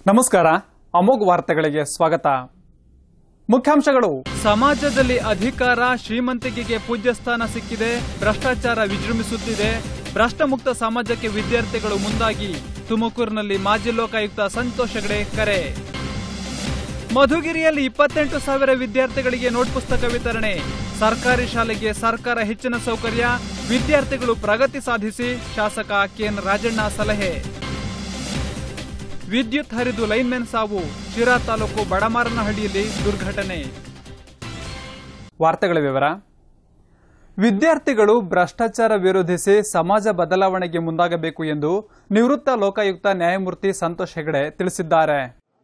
ನಮಸ್ಕಾರ ಅಮೋಘ್ ವಾರ್ತೆಗಳಿಗೆ ಸ್ವಾಗತ ಮುಖ್ಯಾಂಶಗಳು ಸಮಾಜದಲ್ಲಿ ಅಧಿಕಾರ ಶ್ರೀಮಂತಿಕೆಗೆ ಪೂಜ್ಯ ಸ್ಥಾನ ಸಿಕ್ಕಿದೆ ಭ್ರಷ್ಟಾಚಾರ ವಿಜೃಂಭಿಸುತ್ತಿದೆ ಭ್ರಷ್ಟಮುಕ್ತ ಸಮಾಜಕ್ಕೆ ವಿದ್ಯಾರ್ಥಿಗಳು ಮುಂದಾಗಿ ತುಮಕೂರಿನಲ್ಲಿ ಮಾಜಿ ಲೋಕಾಯುಕ್ತ ಸಂತೋಷ್ ಹೆಗಡೆ ಕರೆ ಮಧುಗಿರಿಯಲ್ಲಿ ಇಪ್ಪತ್ತೆಂಟು ಸಾವಿರ ವಿದ್ಯಾರ್ಥಿಗಳಿಗೆ ನೋಟ್ ಪುಸ್ತಕ ವಿತರಣೆ ಸರ್ಕಾರಿ ಶಾಲೆಗೆ ಸರ್ಕಾರ ಹೆಚ್ಚಿನ ಸೌಕರ್ಯ ವಿದ್ಯಾರ್ಥಿಗಳು ಪ್ರಗತಿ ಸಾಧಿಸಿ ಶಾಸಕ ಕೆಎನ್ ರಾಜಣ್ಣ ಸಲಹೆ ವಿದ್ಯುತ್ ಹರಿದು ಲೈನ್ಮೆನ್ ಸಾವು ಶಿರಾ ತಾಲೂಕು ಬಡಮಾರನಹಳ್ಳಿಯಲ್ಲಿ ದುರ್ಘಟನೆ ವಾರ್ತೆಗಳ ವಿವರ ವಿದ್ಯಾರ್ಥಿಗಳು ಭ್ರಷ್ಟಾಚಾರ ವಿರೋಧಿಸಿ ಸಮಾಜ ಬದಲಾವಣೆಗೆ ಮುಂದಾಗಬೇಕು ಎಂದು ನಿವೃತ್ತ ಲೋಕಾಯುಕ್ತ ನ್ಯಾಯಮೂರ್ತಿ ಸಂತೋಷ್ ಹೆಗಡೆ ತಿಳಿಸಿದ್ದಾರೆ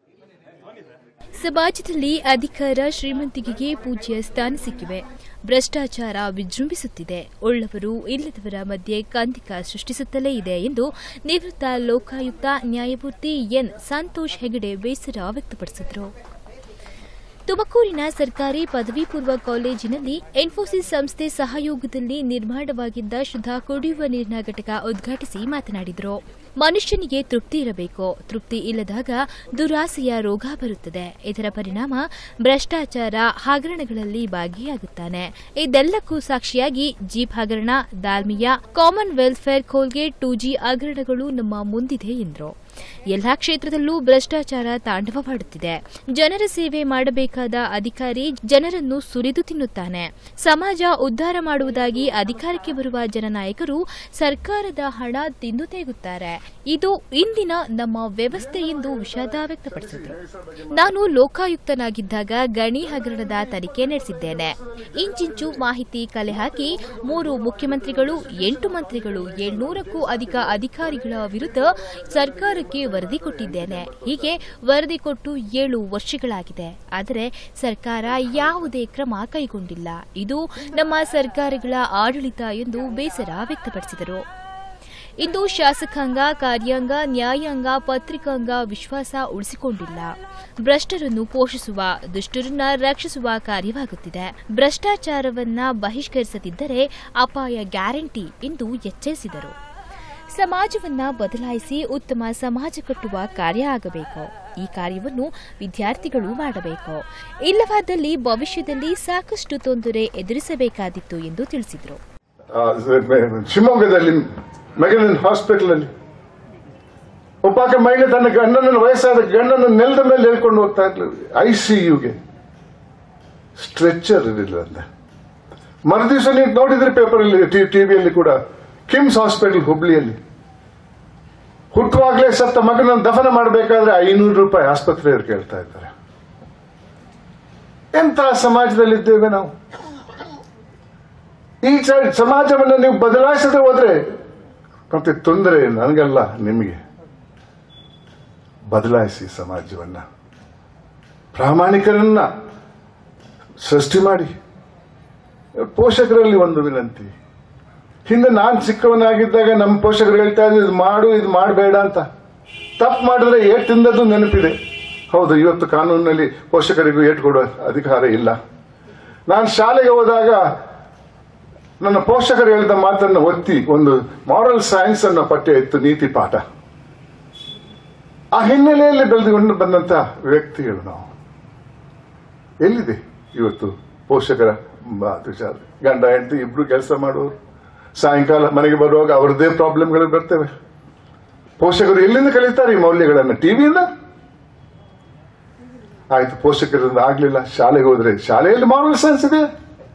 ಸಮಾಜದಲ್ಲಿ ಅಧಿಕಾರ ಶ್ರೀಮಂತಿಕೆಗೆ ಪೂಜ್ಯ ಸ್ಥಾನ ಸಿಕ್ಕಿವೆ ಭ್ರಷ್ಟಾಚಾರ ವಿಜೃಂಭಿಸುತ್ತಿದೆ ಉಳ್ಳವರು ಇಲ್ಲದವರ ಮಧ್ಯೆ ಕಂದಿಕ ಸೃಷ್ಟಿಸುತ್ತಲೇ ಇದೆ ಎಂದು ನಿವೃತ್ತ ಲೋಕಾಯುಕ್ತ ನ್ಯಾಯಮೂರ್ತಿ ಎನ್ ಸಂತೋಷ್ ಹೆಗಡೆ ಬೇಸರ ವ್ಯಕ್ತಪಡಿಸಿದರು ತುಮಕೂರಿನ ಸರ್ಕಾರಿ ಪದವಿ ಪೂರ್ವ ಕಾಲೇಜಿನಲ್ಲಿ ಇನ್ಫೋಸಿಸ್ ಸಂಸ್ಥೆ ಸಹಯೋಗದಲ್ಲಿ ನಿರ್ಮಾಣವಾಗಿದ್ದ ಶುದ್ಧ ಕುಡಿಯುವ ನೀರಿನ ಘಟಕ ಉದ್ಘಾಟಿಸಿ ಮಾತನಾಡಿದರು ಮನುಷ್ಯನಿಗೆ ತೃಪ್ತಿ ಇರಬೇಕು ತೃಪ್ತಿ ಇಲ್ಲದಾಗ ದುರಾಸೆಯ ರೋಗ ಬರುತ್ತದೆ ಇದರ ಪರಿಣಾಮ ಭ್ರಷ್ಟಾಚಾರ ಹಗರಣಗಳಲ್ಲಿ ಭಾಗಿಯಾಗುತ್ತಾನೆ ಇದೆಲ್ಲಕ್ಕೂ ಸಾಕ್ಷಿಯಾಗಿ ಜೀಪ್ ಹಗರಣ Dalmia commonwealth Coalgate two G ಹಗರಣಗಳು ನಮ್ಮ ಮುಂದಿದೆ ಎಂದರು ಎಲ್ಲಾ ಕ್ಷೇತ್ರದಲ್ಲೂ ಭ್ರಷ್ಟಾಚಾರ ತಾಂಡವವಾಡುತ್ತಿದೆ ಜನರ ಸೇವೆ ಮಾಡಬೇಕಾದ ಅಧಿಕಾರಿ ಜನರನ್ನು ಸುರಿದು ತಿನ್ನುತ್ತಾನೆ ಸಮಾಜ ಉದ್ಧಾರ ಮಾಡುವುದಾಗಿ ಅಧಿಕಾರಕ್ಕೆ ಬರುವ ಜನನಾಯಕರು ಸರ್ಕಾರದ ಹಣ ತಿಂದು ತೇಗುತ್ತಾರೆ ಇದು ಇಂದಿನ ನಮ್ಮ ವ್ಯವಸ್ಥೆ ಎಂದು ವಿಷಾದ ವ್ಯಕ್ತಪಡಿಸಿದರು ನಾನು ಲೋಕಾಯುಕ್ತನಾಗಿದ್ದಾಗ ಗಣಿ ಹಗರಣದ ತನಿಖೆ ನಡೆಸಿದ್ದೇನೆ ಇಂಚಿಂಚು ಮಾಹಿತಿ ಕಲೆ ಹಾಕಿ ಮೂರು ಮುಖ್ಯಮಂತ್ರಿಗಳು ಎಂಟು ಮಂತ್ರಿಗಳು ಏಳ್ನೂರಕ್ಕೂ ಅಧಿಕ ಅಧಿಕಾರಿಗಳ ವಿರುದ್ಧ ಸರ್ಕಾರಕ್ಕೆ ವರದಿ ಕೊಟ್ಟಿದ್ದೇನೆ ಹೀಗೆ ವರದಿ ಕೊಟ್ಟು ಏಳು ವರ್ಷಗಳಾಗಿದೆ ಆದರೆ ಸರ್ಕಾರ ಯಾವುದೇ ಕ್ರಮ ಕೈಗೊಂಡಿಲ್ಲ ಇದು ನಮ್ಮ ಸರ್ಕಾರಗಳ ಆಡಳಿತ ಎಂದು ಬೇಸರ ವ್ಯಕ್ತಪಡಿಸಿದರು ಇಂದು ಶಾಸಕಾಂಗ ಕಾರ್ಯಾಂಗ ನ್ಯಾಯಾಂಗ ಪತ್ರಿಕಾಂಗ ವಿಶ್ವಾಸ ಉಳಿಸಿಕೊಂಡಿಲ್ಲ ಭ್ರಷ್ಟರನ್ನು ಪೋಷಿಸುವ ದುಷ್ಟರನ್ನ ರಕ್ಷಿಸುವ ಕಾರ್ಯವಾಗುತ್ತಿದೆ ಭ್ರಷ್ಟಾಚಾರವನ್ನ ಬಹಿಷ್ಕರಿಸದಿದ್ದರೆ ಅಪಾಯ ಗ್ಯಾರಂಟಿ ಎಂದು ಎಚ್ಚರಿಸಿದರು ಸಮಾಜವನ್ನ ಬದಲಾಯಿಸಿ ಉತ್ತಮ ಸಮಾಜ ಕಟ್ಟುವ ಕಾರ್ಯ ಆಗಬೇಕು ಈ ಕಾರ್ಯವನ್ನು ವಿದ್ಯಾರ್ಥಿಗಳು ಮಾಡಬೇಕು ಇಲ್ಲವಾದಲ್ಲಿ ಭವಿಷ್ಯದಲ್ಲಿ ಸಾಕಷ್ಟು ತೊಂದರೆ ಎದುರಿಸಬೇಕಾದಿತ್ತು ಎಂದು ತಿಳಿಸಿದರು ಆ, ಶಿವಮೊಗ್ಗದಲ್ಲಿ ಮೆಗಲಿನ್ ಹಾಸ್ಪಿಟಲ್ ಅಲ್ಲಿ ಒಬ್ಬಾಕೆ ಮಹಿಳೆ ತನ್ನ ಗಂಡನನ್ನು ವಯಸ್ಸಾದ ಗಂಡನ ನೆಲದ ಮೇಲೆ ಹೇಳ್ಕೊಂಡು ಹೋಗ್ತಾ ಇದ್ಲು ಐಸಿಯುಗೆ ಸ್ಟ್ರೆಚರ್ ಇರಲಿಲ್ಲ ಅಂತ ಮರುದಿವಸ ನೀವು ನೋಡಿದ್ರಿ ಪೇಪರ್ ಅಲ್ಲಿ ಟಿವಿಯಲ್ಲಿ ಕೂಡ ಕಿಮ್ಸ್ ಹಾಸ್ಪಿಟಲ್ ಹುಬ್ಳಿಯಲ್ಲಿ ಹುಟ್ಟುವಾಗಲೇ ಸತ್ತ ಮಗನನ್ನು ದಫನ ಮಾಡಬೇಕಾದ್ರೆ ಐನೂರು ರೂಪಾಯಿ ಆಸ್ಪತ್ರೆಯವರು ಕೇಳ್ತಾ ಇದ್ದಾರೆ ಎಂತ ಸಮಾಜದಲ್ಲಿದ್ದೇವೆ ನಾವು ಈ ಸ- ಸಮಾಜವನ್ನು ನೀವು ಬದಲಾಯಿಸದೆ ಹೋದ್ರೆ ಮತ್ತೆ ತೊಂದರೆ ನನಗಲ್ಲ ನಿಮಗೆ ಬದಲಾಯಿಸಿ ಸಮಾಜವನ್ನ ಪ್ರಾಮಾಣಿಕರನ್ನ ಸೃಷ್ಟಿ ಮಾಡಿ ಪೋಷಕರಲ್ಲಿ ಒಂದು ವಿನಂತಿ ಹಿಂದೆ ನಾನು ಚಿಕ್ಕವನಾಗಿದ್ದಾಗ ನಮ್ಮ ಪೋಷಕರು ಹೇಳ್ತಾ ಇದ್ರು ಇದು ಮಾಡು ಇದು ಮಾಡಬೇಡ ಅಂತ ತಪ್ಪು ಮಾಡಿದ್ರೆ ಏಟ್ ತಿಂದದ್ದು ನೆನಪಿದೆ ಹೌದು ಇವತ್ತು ಕಾನೂನಿನಲ್ಲಿ ಪೋಷಕರಿಗೂ ಏಟ್ ಕೊಡುವ ಅಧಿಕಾರ ಇಲ್ಲ ನಾನು ಶಾಲೆಗೆ ಹೋದಾಗ ನನ್ನ ಪೋಷಕರು ಹೇಳಿದ ಮಾತನ್ನು ಒತ್ತಿ ಒಂದು ಮಾರಲ್ ಸೈನ್ಸ್ ಅನ್ನೋ ಪಠ್ಯ ಇತ್ತು ನೀತಿ ಪಾಠ ಆ ಹಿನ್ನೆಲೆಯಲ್ಲಿ ಬೆಳೆದುಕೊಂಡು ಬಂದಂತ ವ್ಯಕ್ತಿಗಳು ನಾವು ಎಲ್ಲಿದೆ ಇವತ್ತು ಪೋಷಕರ ಮಾತು ವಿಚಾರ ಗಂಡ ಹೆಂಡತಿ ಇಬ್ರು ಕೆಲಸ ಮಾಡುವವರು ಸಾಯಂಕಾಲ ಮನೆಗೆ ಬರುವಾಗ ಅವರದೇ ಪ್ರಾಬ್ಲಮ್ಗಳು ಬರ್ತವೆ ಪೋಷಕರು ಎಲ್ಲಿಂದ ಕಲಿತಾರೆ ಈ ಮೌಲ್ಯಗಳನ್ನು ಟಿವಿಯಿಂದ ಆಯ್ತು ಪೋಷಕರಿಂದ ಆಗ್ಲಿಲ್ಲ ಶಾಲೆಗೆ ಹೋದ್ರೆ ಶಾಲೆಯಲ್ಲಿ ಮಾರಲ್ ಸೈನ್ಸ್ ಇದೆ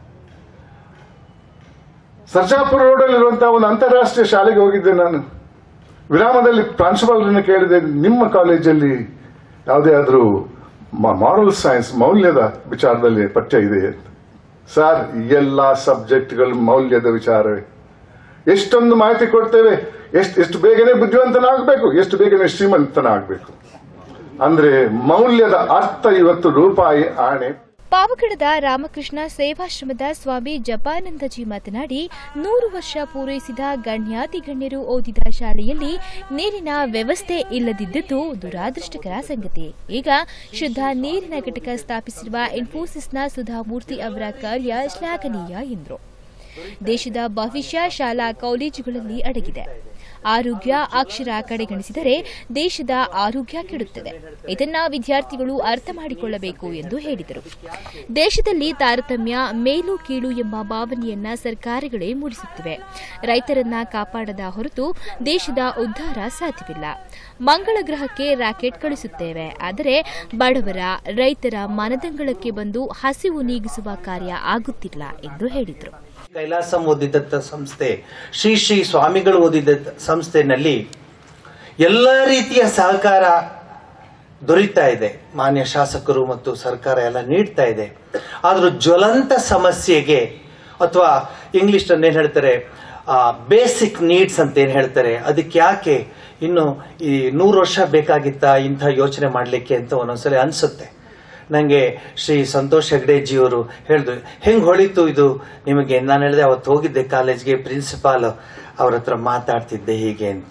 ಸರ್ಜಾಪುರ ರೋಡಲ್ಲಿರುವಂತಹ ಒಂದು ಅಂತಾರಾಷ್ಟ್ರೀಯ ಶಾಲೆಗೆ ಹೋಗಿದ್ದೆ ನಾನು ವಿರಾಮದಲ್ಲಿ ಪ್ರಾಂಶುಪಾಲರನ್ನು ಕೇಳಿದೆ ನಿಮ್ಮ ಕಾಲೇಜಲ್ಲಿ ಯಾವುದೇ ಆದರೂ ಮಾರಲ್ ಸೈನ್ಸ್ ಮೌಲ್ಯದ ವಿಚಾರದಲ್ಲಿ ಪಠ್ಯ ಇದೆ ಅಂತ ಸರ್ ಎಲ್ಲ ಸಬ್ಜೆಕ್ಟ್ಗಳು ಮೌಲ್ಯದ ವಿಚಾರವೇ ಎಷ್ಟೊಂದು ಮಾಹಿತಿ ಕೊಡ್ತೇವೆ ಎಷ್ಟು ಎಷ್ಟು ಬೇಗನೆ ಬುದ್ಧಿವಂತನಾಗಬೇಕು ಎಷ್ಟು ಬೇಗನೆ ಶ್ರೀಮಂತನಾಗಬೇಕು ಅಂದ್ರೆ ಮೌಲ್ಯದ ಅರ್ಥ ಇವತ್ತು ರೂಪಾಯಿ ಆಣೆ ಪಾವಗಡದ ರಾಮಕೃಷ್ಣ ಸೇವಾಶ್ರಮದ ಸ್ವಾಮಿ ಜಪಾನಂದಜಿ ಮಾತನಾಡಿ ನೂರು ವರ್ಷ ಪೂರೈಸಿದ ಗಣ್ಯಾತಿ ಗಣ್ಯರು ಓದಿದ ಶಾಲೆಯಲ್ಲಿ ನೀರಿನ ವ್ಯವಸ್ಥೆ ಇಲ್ಲದಿದ್ದುದು ದುರಾದೃಷ್ಟಕರ ಸಂಗತಿ ಈಗ ಶುದ್ಧ ನೀರಿನ ಘಟಕ ಸ್ಥಾಪಿಸಿರುವ ಇನ್ಫೋಸಿಸ್ನ ಸುಧಾಮೂರ್ತಿ ಅವರ ಕಾರ್ಯ ಶ್ಲಾಘನೀಯ ಎಂದರು ದೇಶದ ಭವಿಷ್ಯ ಶಾಲಾ ಕಾಲೇಜುಗಳಲ್ಲಿ ಅಡಗಿದೆ ಆರೋಗ್ಯ ಅಕ್ಷರ ಕಡೆಗಣಿಸಿದರೆ ದೇಶದ ಆರೋಗ್ಯ ಕೆಡುತ್ತದೆ ಇದನ್ನ ವಿದ್ಯಾರ್ಥಿಗಳು ಅರ್ಥ ಮಾಡಿಕೊಳ್ಳಬೇಕು ಎಂದು ಹೇಳಿದರು ದೇಶದಲ್ಲಿ ತಾರತಮ್ಯ ಮೇಲು ಕೀಳು ಎಂಬ ಭಾವನೆಯನ್ನ ಸರ್ಕಾರಗಳೇ ಮೂಡಿಸುತ್ತಿವೆ ರೈತರನ್ನ ಕಾಪಾಡದ ಹೊರತು ದೇಶದ ಉದ್ಧಾರ ಸಾಧ್ಯವಿಲ್ಲ ಮಂಗಳ ಗ್ರಹಕ್ಕೆ ರಾಕೆಟ್ ಕಳಿಸುತ್ತೇವೆ ಆದರೆ ಬಡವರ ರೈತರ ಮನದಂಗಳಕ್ಕೆ ಬಂದು ಹಸಿವು ನೀಗಿಸುವ ಕಾರ್ಯ ಆಗುತ್ತಿಲ್ಲ ಎಂದು ಹೇಳಿದರು ಕೈಲಾಸಂ ಓದಿದಂಥ ಸಂಸ್ಥೆ ಶ್ರೀ ಶ್ರೀ ಸ್ವಾಮಿಗಳು ಓದಿದ ಸಂಸ್ಥೆನಲ್ಲಿ ಎಲ್ಲ ರೀತಿಯ ಸಹಕಾರ ದೊರೀತಾ ಇದೆ ಮಾನ್ಯ ಶಾಸಕರು ಮತ್ತು ಸರ್ಕಾರ ಎಲ್ಲ ನೀಡ್ತಾ ಇದೆ ಆದರೂ ಜ್ವಲಂತ ಸಮಸ್ಯೆಗೆ ಅಥವಾ ಇಂಗ್ಲಿಷ್ ಏನ್ ಹೇಳ್ತಾರೆ ಬೇಸಿಕ್ ನೀಡ್ಸ್ ಅಂತ ಏನ್ ಹೇಳ್ತಾರೆ ಅದಕ್ಕೆ ಯಾಕೆ ಇನ್ನು ಈ ನೂರು ವರ್ಷ ಬೇಕಾಗಿತ್ತಾ ಇಂಥ ಯೋಚನೆ ಮಾಡಲಿಕ್ಕೆ ಅಂತ ಒಂದೊಂದ್ಸಲ ಅನ್ಸುತ್ತೆ ನನಗೆ ಶ್ರೀ ಸಂತೋಷ್ ಹೆಗ್ಡೆಜಿಯವರು ಹೇಳಿದ್ರು ಹೆಂಗ್ ಹೊಳಿತು ಇದು ನಿಮಗೆ ನಾನು ಹೇಳಿದೆ ಅವತ್ತು ಹೋಗಿದ್ದೆ ಕಾಲೇಜ್ಗೆ ಪ್ರಿನ್ಸಿಪಾಲ್ ಅವ್ರ ಹತ್ರ ಮಾತಾಡ್ತಿದ್ದೆ ಹೀಗೆ ಅಂತ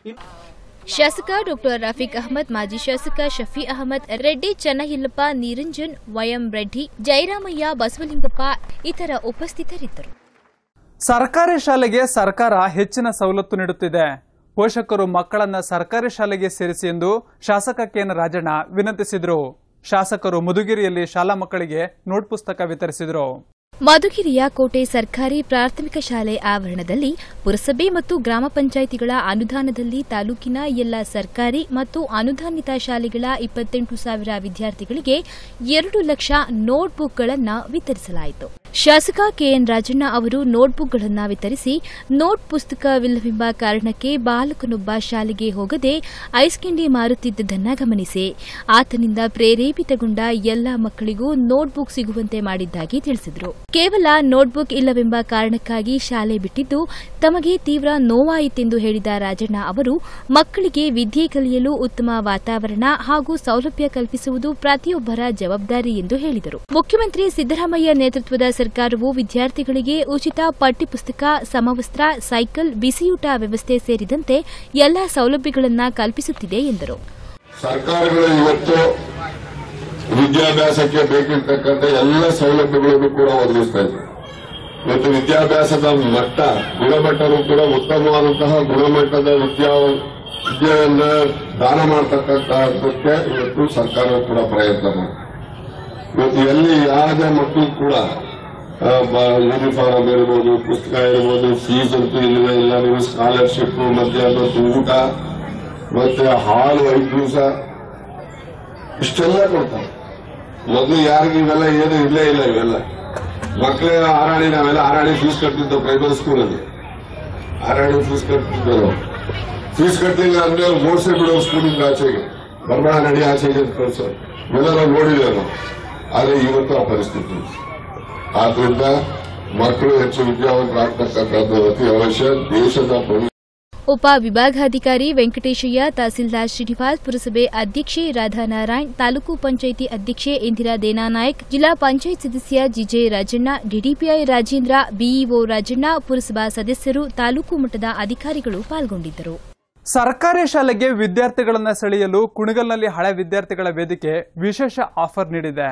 ಶಾಸಕ ಡಾಕ್ಟರ್ ರಫೀಕ್ ಅಹಮದ್ ಮಾಜಿ ಶಾಸಕ ಶಫಿ ಅಹಮದ್ ರೆಡ್ಡಿ ಚೆನ್ನಹಿಲ್ಲಪ್ಪ ನಿರಂಜನ್ ವೈಎಂ ರೆಡ್ಡಿ ಜಯರಾಮಯ್ಯ ಬಸವಲಿಂಗಪ್ಪ ಇತರ ಉಪಸ್ಥಿತರಿದ್ದರು ಸರ್ಕಾರಿ ಶಾಲೆಗೆ ಸರ್ಕಾರ ಹೆಚ್ಚಿನ ಸವಲತ್ತು ನೀಡುತ್ತಿದೆ ಪೋಷಕರು ಮಕ್ಕಳನ್ನ ಸರ್ಕಾರಿ ಶಾಲೆಗೆ ಸೇರಿಸಿ ಎಂದು ಶಾಸಕ ಕೆಎನ್ ರಾಜಣ್ಣ ವಿನಂತಿಸಿದರು ಶಾಸಕರು ಮುದುಗಿರಿಯಲ್ಲಿ ಶಾಲಾ ಮಕ್ಕಳಿಗೆ ನೋಟ್ ಪುಸ್ತಕ ವಿತರಿಸಿದರು ಮಧುಗಿರಿಯ ಕೋಟೆ ಸರ್ಕಾರಿ ಪ್ರಾಥಮಿಕ ಶಾಲೆ ಆವರಣದಲ್ಲಿ ಪುರಸಭೆ ಮತ್ತು ಗ್ರಾಮ ಪಂಚಾಯಿತಿಗಳ ಅನುದಾನದಲ್ಲಿ ತಾಲೂಕಿನ ಎಲ್ಲ ಸರ್ಕಾರಿ ಮತ್ತು ಅನುದಾನಿತ ಶಾಲೆಗಳ ಇಪ್ಪತ್ತೆಂಟು ಸಾವಿರ ವಿದ್ಯಾರ್ಥಿಗಳಿಗೆ ಎರಡು ಲಕ್ಷ ನೋಟ್ಬುಕ್ಗಳನ್ನು ವಿತರಿಸಲಾಯಿತು ಶಾಸಕ ಕೆಎನ್ ರಾಜಣ್ಣ ಅವರು ನೋಟ್ಬುಕ್ಗಳನ್ನು ವಿತರಿಸಿ ನೋಟ್ ಪುಸ್ತಕವಿಲ್ಲವೆಂಬ ಕಾರಣಕ್ಕೆ ಬಾಲಕನೊಬ್ಬ ಶಾಲೆಗೆ ಹೋಗದೆ ಐಸ್ಕಿಂಡಿ ಮಾರುತ್ತಿದ್ದುದನ್ನು ಗಮನಿಸಿ ಆತನಿಂದ ಪ್ರೇರೇಪಿತಗೊಂಡ ಎಲ್ಲ ಮಕ್ಕಳಿಗೂ ನೋಟ್ಬುಕ್ ಸಿಗುವಂತೆ ಮಾಡಿದ್ದಾಗಿ ತಿಳಿಸಿದರು ಕೇವಲ ನೋಟ್ಬುಕ್ ಇಲ್ಲವೆಂಬ ಕಾರಣಕ್ಕಾಗಿ ಶಾಲೆ ಬಿಟ್ಟಿದ್ದು ತಮಗೆ ತೀವ್ರ ನೋವಾಯಿತೆಂದು ಹೇಳಿದ ರಾಜಣ್ಣ ಅವರು ಮಕ್ಕಳಿಗೆ ವಿದ್ಯೆ ಕಲಿಯಲು ಉತ್ತಮ ವಾತಾವರಣ ಹಾಗೂ ಸೌಲಭ್ಯ ಕಲ್ಪಿಸುವುದು ಪ್ರತಿಯೊಬ್ಬರ ಜವಾಬ್ದಾರಿ ಎಂದು ಹೇಳಿದರು ಮುಖ್ಯಮಂತ್ರಿ ಸಿದ್ದರಾಮಯ್ಯ ನೇತೃತ್ವದ ಸರ್ಕಾರವು ವಿದ್ಯಾರ್ಥಿಗಳಿಗೆ ಉಚಿತ ಪಠ್ಯಪುಸ್ತಕ ಸಮವಸ್ತ್ರ ಸೈಕಲ್ ಬಿಸಿಯೂಟ ವ್ಯವಸ್ಥೆ ಸೇರಿದಂತೆ ಎಲ್ಲಾ ಸೌಲಭ್ಯಗಳನ್ನು ಕಲ್ಪಿಸುತ್ತಿದೆ ಎಂದರು ಸರ್ಕಾರಗಳು ಇವತ್ತು ವಿದ್ಯಾಭ್ಯಾಸಕ್ಕೆ ಬೇಕಿರ್ತಕ್ಕಂಥ ಎಲ್ಲ ಸೌಲಭ್ಯಗಳನ್ನು ಕೂಡ ಒದಗಿಸ್ತಾ ಇದೆ ಇವತ್ತು ವಿದ್ಯಾಭ್ಯಾಸದ ಮಟ್ಟ ಗುಣಮಟ್ಟನೂ ಕೂಡ ಉತ್ತಮವಾದಂತಹ ಗುಣಮಟ್ಟದ ವಿದ್ಯಾ ವಿದ್ಯೆಯನ್ನ ದಾನ ಮಾಡತಕ್ಕಂತಹದಕ್ಕೆ ಇವತ್ತು ಸರ್ಕಾರವು ಕೂಡ ಪ್ರಯತ್ನ ಮಾಡಿದೆ ಇವತ್ತು ಎಲ್ಲಿ ಯಾವುದೇ ಮಕ್ಕಳು ಕೂಡ ಆ, ಬ- ಯೂನಿಫಾರ್ಮ್ ಇರ್ಬೋದು ಪುಸ್ತಕ ಇರ್ಬೋದು ಫೀಸ್ ಅಂತೂ ಇಲ್ಲವೇ ಇಲ್ಲ ನೀವು ಸ್ಕಾಲರ್ಶಿಪ್ ಮಧ್ಯಾಹ್ನ ಊಟ ಮತ್ತೆ ಹಾಲು ಐದು ದಿವಸ ಇಷ್ಟೆಲ್ಲ ಕೊಡ್ತಾರೆ ಮೊದಲು ಯಾರಿಗೂ ಇವೆಲ್ಲ ಏನು ಇಲ್ಲೇ ಇಲ್ಲ ಇವೆಲ್ಲ ಮಕ್ಕಳಿಗೆ ಆರಾಣಿ ನಾವೆಲ್ಲ ಆರಾಣಿ ಫೀಸ್ ಕಟ್ತಿದ್ದೆವು ಪ್ರೈಮರಿ ಸ್ಕೂಲಲ್ಲಿ ಆರಾಣಿ ಫೀಸ್ ಕಟ್ತಿದ್ದೆವು ಫೀಸ್ ಕಟ್ಟಿಲ್ಲ ಅಂದ್ರೆ ಮೋಡ್ಸೇ ಬಿಡೋ ಸ್ಕೂಲಿಂದ ಆಚೆಗೆ ಬರ್ಬೇಡ ನಡಿ ಆಚೆಗೆ ಅಂತ ಕಳ್ಸೋರು ಇವೆಲ್ಲ ನಾವು ನೋಡಿದ್ದೇವೆ ನಾವು ಆದ್ರೆ ಇವತ್ತು ಆ ಪರಿಸ್ಥಿತಿ ಇದೆ. ಆದ್ರಿಂದ ಮಕ್ಕಳು ಹೆಚ್ಚು ವಿದ್ಯಾವಂತರಾಗ್ತಕ್ಕಂಥದ್ದು ಅತಿ ಅವಶ್ಯ ದೇಶದ ಭವಿಷ್ಯ ಉಪ ವಿಭಾಗಾಧಿಕಾರಿ ವೆಂಕಟೇಶಯ್ಯ ತಹಸೀಲ್ದಾರ್ ಶ್ರೀನಿವಾಸ್ ಪುರಸಭೆ ಅಧ್ಯಕ್ಷೆ ರಾಧಾನಾರಾಯಣ್ ತಾಲೂಕು ಪಂಚಾಯಿತಿ ಅಧ್ಯಕ್ಷೆ ಇಂದಿರಾ ದೇನಾನಾಯಕ್ ಜಿಲ್ಲಾ ಪಂಚಾಯತ್ ಸದಸ್ಯ GJ Rajanna DDPI Rajendra BEO Rajanna ಪುರಸಭಾ ಸದಸ್ಯರು ತಾಲೂಕು ಮಟ್ಟದ ಅಧಿಕಾರಿಗಳು ಪಾಲ್ಗೊಂಡಿದ್ದರು ಸರ್ಕಾರಿ ಶಾಲೆಗೆ ವಿದ್ಯಾರ್ಥಿಗಳನ್ನ ಸೆಳೆಯಲು ಕುಣಿಗಲ್ನಲ್ಲಿ ಹಳೆ ವಿದ್ಯಾರ್ಥಿಗಳ ವೇದಿಕೆ ವಿಶೇಷ ಆಫರ್ ನೀಡಿದೆ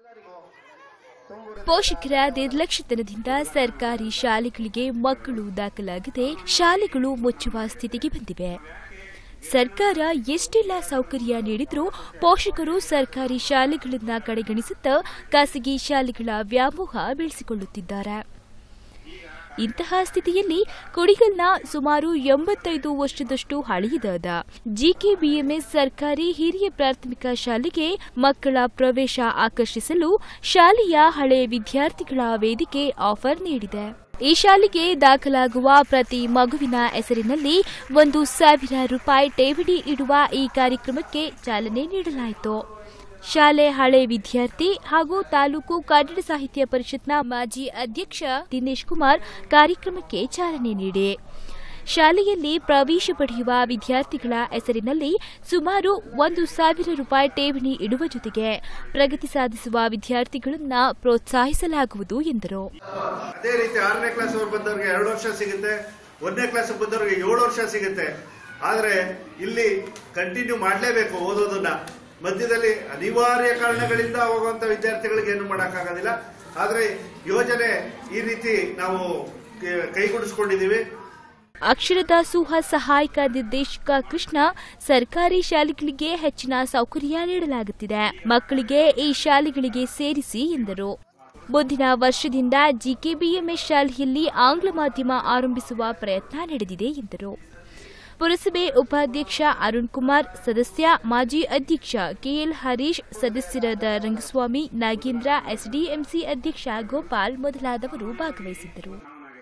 ಪೋಷಕರ ನಿರ್ಲಕ್ಷ್ಯತನದಿಂದ ಸರ್ಕಾರಿ ಶಾಲೆಗಳಿಗೆ ಮಕ್ಕಳು ದಾಖಲಾಗದೆ ಶಾಲೆಗಳು ಮುಚ್ಚುವ ಸ್ಥಿತಿಗೆ ಬಂದಿವೆ ಸರ್ಕಾರ ಎಷ್ಟೆಲ್ಲ ಸೌಕರ್ಯ ನೀಡಿದ್ರೂ ಪೋಷಕರು ಸರ್ಕಾರಿ ಶಾಲೆಗಳನ್ನ ಕಡೆಗಣಿಸುತ್ತಾ ಖಾಸಗಿ ಶಾಲೆಗಳ ವ್ಯಾಮೋಹ ಬೆಳೆಸಿಕೊಳ್ಳುತ್ತಿದ್ದಾರೆ ಇಂತಹ ಸ್ಥಿತಿಯಲ್ಲಿ ಕುಡಿಗಲ್ನ ಸುಮಾರು ಎಂಬತ್ತೈದು ವರ್ಷದಷ್ಟು ಹಳೆಯದಾದ ಜಿಕೆಬಿಎಂಎಸ್ ಸರ್ಕಾರಿ ಹಿರಿಯ ಪ್ರಾಥಮಿಕ ಶಾಲೆಗೆ ಮಕ್ಕಳ ಪ್ರವೇಶ ಆಕರ್ಷಿಸಲು ಶಾಲೆಯ ಹಳೆ ವಿದ್ಯಾರ್ಥಿಗಳ ವೇದಿಕೆ ಆಫರ್ ನೀಡಿದೆ ಈ ಶಾಲೆಗೆ ದಾಖಲಾಗುವ ಪ್ರತಿ ಮಗುವಿನ ಹೆಸರಿನಲ್ಲಿ ಒಂದು ಸಾವಿರ ರೂಪಾಯಿ ಠೇವಣಿ ಇಡುವ ಈ ಕಾರ್ಯಕ್ರಮಕ್ಕೆ ಚಾಲನೆ ನೀಡಲಾಯಿತು ಶಾಲೆ ಹಳೆ ವಿದ್ಯಾರ್ಥಿ ಹಾಗೂ ತಾಲೂಕು ಕನ್ನಡ ಸಾಹಿತ್ಯ ಪರಿಷತ್ನ ಮಾಜಿ ಅಧ್ಯಕ್ಷ ದಿನೇಶ್ ಕುಮಾರ್ ಕಾರ್ಯಕ್ರಮಕ್ಕೆ ಚಾಲನೆ ನೀಡಿ ಶಾಲೆಯಲ್ಲಿ ಪ್ರವೇಶ ಪಡೆಯುವ ವಿದ್ಯಾರ್ಥಿಗಳ ಹೆಸರಿನಲ್ಲಿ ಸುಮಾರು ಒಂದು ಸಾವಿರ ರೂಪಾಯಿ ಠೇವಣಿ ಇಡುವ ಜೊತೆಗೆ ಪ್ರಗತಿ ಸಾಧಿಸುವ ವಿದ್ಯಾರ್ಥಿಗಳನ್ನ ಪ್ರೋತ್ಸಾಹಿಸಲಾಗುವುದು ಎಂದರು ಅದೇ ರೀತಿ ಆರನೇ ಕ್ಲಾಸ್ ಅವ್ರು ಬಂದವ್ರಿಗೆ ಎರಡು ವರ್ಷ ಸಿಗುತ್ತೆ ಒಂದನೇ ಕ್ಲಾಸ್ ಬಂದವ್ರಿಗೆ ಏಳು ವರ್ಷ ಸಿಗುತ್ತೆ ಆದ್ರೆ ಇಲ್ಲಿ ಕಂಟಿನ್ಯೂ ಮಾಡಲೇಬೇಕು ಓದೋದನ್ನ ಮಧ್ಯದಲ್ಲಿ ಅನಿವಾರ್ಯ ಕಾರಣಗಳಿಂದ ಹೋಗುವಂತ ವಿದ್ಯಾರ್ಥಿಗಳಿಗೆ ಏನು ಮಾಡೋಕ್ಕಾಗೋದಿಲ್ಲ ಆದ್ರೆ ಯೋಜನೆ ಈ ರೀತಿ ನಾವು ಕೈಗೂಡಿಸ್ಕೊಂಡಿದ್ದೀವಿ ಅಕ್ಷರದಾಸೋಹ ಸಹಾಯಕ ನಿರ್ದೇಶಕ ಕೃಷ್ಣ ಸರ್ಕಾರಿ ಶಾಲೆಗಳಿಗೆ ಹೆಚ್ಚಿನ ಸೌಕರ್ಯ ನೀಡಲಾಗುತ್ತಿದೆ ಮಕ್ಕಳಿಗೆ ಈ ಶಾಲೆಗಳಿಗೆ ಸೇರಿಸಿ ಎಂದರು ಮುಂದಿನ ವರ್ಷದಿಂದ ಜಿಕೆಬಿಎಂಎಸ್ ಶಾಲೆಯಲ್ಲಿ ಆಂಗ್ಲ ಮಾಧ್ಯಮ ಆರಂಭಿಸುವ ಪ್ರಯತ್ನ ನಡೆದಿದೆ ಎಂದರು ಪುರಸಭೆ ಉಪಾಧ್ಯಕ್ಷ ಅರುಣ್ ಕುಮಾರ್ ಸದಸ್ಯ ಮಾಜಿ ಅಧ್ಯಕ್ಷ ಕೆಎಲ್ ಹರೀಶ್ ಸದಸ್ಯರಾದ ರಂಗಸ್ವಾಮಿ ನಾಗೇಂದ್ರ ಎಸ್ಡಿಎಂಸಿ ಅಧ್ಯಕ್ಷ ಗೋಪಾಲ್ ಮೊದಲಾದವರು ಭಾಗವಹಿಸಿದ್ದರು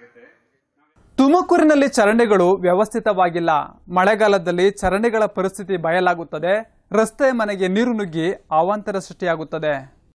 ತುಮಕೂರಿನಲ್ಲಿ ಚರಂಡಿಗಳು ವ್ಯವಸ್ಥಿತವಾಗಿಲ್ಲ ಮಳೆಗಾಲದಲ್ಲಿ ಚರಂಡಿಗಳ ಪರಿಸ್ಥಿತಿ ಬಯಲಾಗುತ್ತದೆ ರಸ್ತೆ ಮನೆಗೆ ನೀರು ನುಗ್ಗಿ ಅವಾಂತರ ಸೃಷ್ಟಿಯಾಗುತ್ತದೆ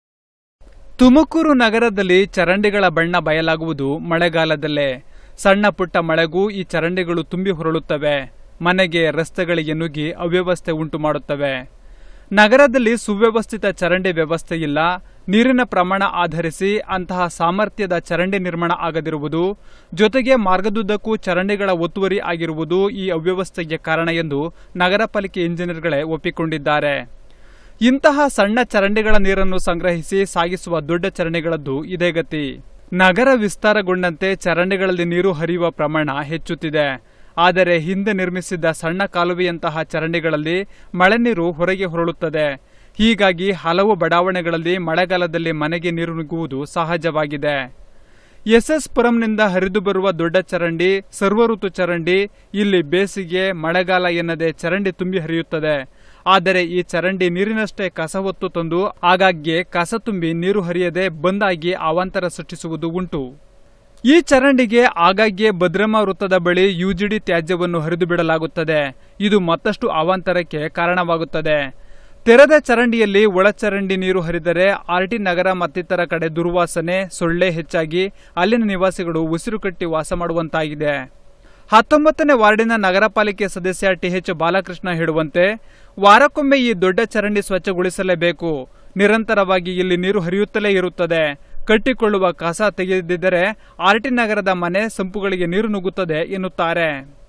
ತುಮಕೂರು ನಗರದಲ್ಲಿ ಚರಂಡಿಗಳ ಬಣ್ಣ ಬಯಲಾಗುವುದು ಮಳೆಗಾಲದಲ್ಲೇ ಸಣ್ಣ ಪುಟ್ಟ ಮಳೆಗೂ ಈ ಚರಂಡಿಗಳು ತುಂಬಿ ಹೊರಳುತ್ತವೆ ಮನೆಗೆ ರಸ್ತೆಗಳಿಗೆ ನುಗ್ಗಿ ಅವ್ಯವಸ್ಥೆ ಉಂಟು ಮಾಡುತ್ತವೆ ನಗರದಲ್ಲಿ ಸುವ್ಯವಸ್ಥಿತ ಚರಂಡಿ ವ್ಯವಸ್ಥೆ ಇಲ್ಲ ನೀರಿನ ಪ್ರಮಾಣ ಆಧರಿಸಿ ಅಂತಹ ಸಾಮರ್ಥ್ಯದ ಚರಂಡಿ ನಿರ್ಮಾಣ ಆಗದಿರುವುದು ಜೊತೆಗೆ ಮಾರ್ಗದುದ್ದಕ್ಕೂ ಚರಂಡಿಗಳ ಒತ್ತುವರಿ ಆಗಿರುವುದು ಈ ಅವ್ಯವಸ್ಥೆಗೆ ಕಾರಣ ಎಂದು ನಗರ ಪಾಲಿಕೆ ಇಂಜಿನಿಯರ್ಗಳೇ ಒಪ್ಪಿಕೊಂಡಿದ್ದಾರೆ ಇಂತಹ ಸಣ್ಣ ಚರಂಡಿಗಳ ನೀರನ್ನು ಸಂಗ್ರಹಿಸಿ ಸಾಗಿಸುವ ದೊಡ್ಡ ಚರಂಡಿಗಳದ್ದು ಇದೇ ಗತಿ ನಗರ ವಿಸ್ತಾರಗೊಂಡಂತೆ ಚರಂಡಿಗಳಲ್ಲಿ ನೀರು ಹರಿಯುವ ಪ್ರಮಾಣ ಹೆಚ್ಚುತ್ತಿದೆ ಆದರೆ ಹಿಂದೆ ನಿರ್ಮಿಸಿದ್ದ ಸಣ್ಣ ಕಾಲುವೆಯಂತಹ ಚರಂಡಿಗಳಲ್ಲಿ ಮಳೆ ನೀರು ಹೊರಗೆ ಹೊರಳುತ್ತದೆ ಹೀಗಾಗಿ ಹಲವು ಬಡಾವಣೆಗಳಲ್ಲಿ ಮಳೆಗಾಲದಲ್ಲಿ ಮನೆಗೆ ನೀರು ನುಗ್ಗುವುದು ಸಹಜವಾಗಿದೆ ಎಸ್ಎಸ್ ಪುರಂನಿಂದ ಹರಿದು ಬರುವ ದೊಡ್ಡ ಚರಂಡಿ ಸರ್ವಋತು ಚರಂಡಿ ಇಲ್ಲಿ ಬೇಸಿಗೆ ಮಳೆಗಾಲ ಎನ್ನದೆ ಚರಂಡಿ ತುಂಬಿ ಹರಿಯುತ್ತದೆ ಆದರೆ ಈ ಚರಂಡಿ ನೀರಿನಷ್ಟೇ ಕಸ ಹೊತ್ತು ತಂದು ಆಗಾಗ್ಗೆ ಕಸ ತುಂಬಿ ನೀರು ಹರಿಯದೆ ಬಂದಾಗಿ ಅವಾಂತರ ಸೃಷ್ಟಿಸುವುದು ಉಂಟು ಈ ಚರಂಡಿಗೆ ಆಗಾಗ್ಗೆ ಭದ್ರಮ ವೃತ್ತದ ಬಳಿ ಯುಜಿಡಿ ತ್ಯಾಜ್ಯವನ್ನು ಹರಿದು ಬಿಡಲಾಗುತ್ತದೆ ಇದು ಮತ್ತಷ್ಟು ಅವಾಂತರಕ್ಕೆ ಕಾರಣವಾಗುತ್ತದೆ ತೆರೆದ ಚರಂಡಿಯಲ್ಲಿ ಒಳಚರಂಡಿ ನೀರು ಹರಿದರೆ ಆರ್ಟಿ ನಗರ ಮತ್ತಿತರ ಕಡೆ ದುರ್ವಾಸನೆ ಸೊಳ್ಳೆ ಹೆಚ್ಚಾಗಿ ಅಲ್ಲಿನ ನಿವಾಸಿಗಳು ಉಸಿರು ಕಟ್ಟಿ ವಾಸ ಮಾಡುವಂತಾಗಿದೆ ಹತ್ತೊಂಬತ್ತನೇ ವಾರ್ಡಿನ ನಗರ ಪಾಲಿಕೆ ಸದಸ್ಯ ಟಿಎಚ್ ಬಾಲಕೃಷ್ಣ ಹೇಳುವಂತೆ ವಾರಕ್ಕೊಮ್ಮೆ ಈ ದೊಡ್ಡ ಚರಂಡಿ ಸ್ವಚ್ಛಗೊಳಿಸಲೇಬೇಕು ನಿರಂತರವಾಗಿ ಇಲ್ಲಿ ನೀರು ಹರಿಯುತ್ತಲೇ ಇರುತ್ತದೆ ಕಟ್ಟಿಕೊಳ್ಳುವ ಕಸ ತೆಗೆದಿದ್ದರೆ ಆರ್ಟಿ ನಗರದ ಮನೆ ಸಂಪುಗಳಿಗೆ ನೀರು ನುಗ್ಗುತ್ತದೆ ಎನ್ನುತ್ತಾರೆ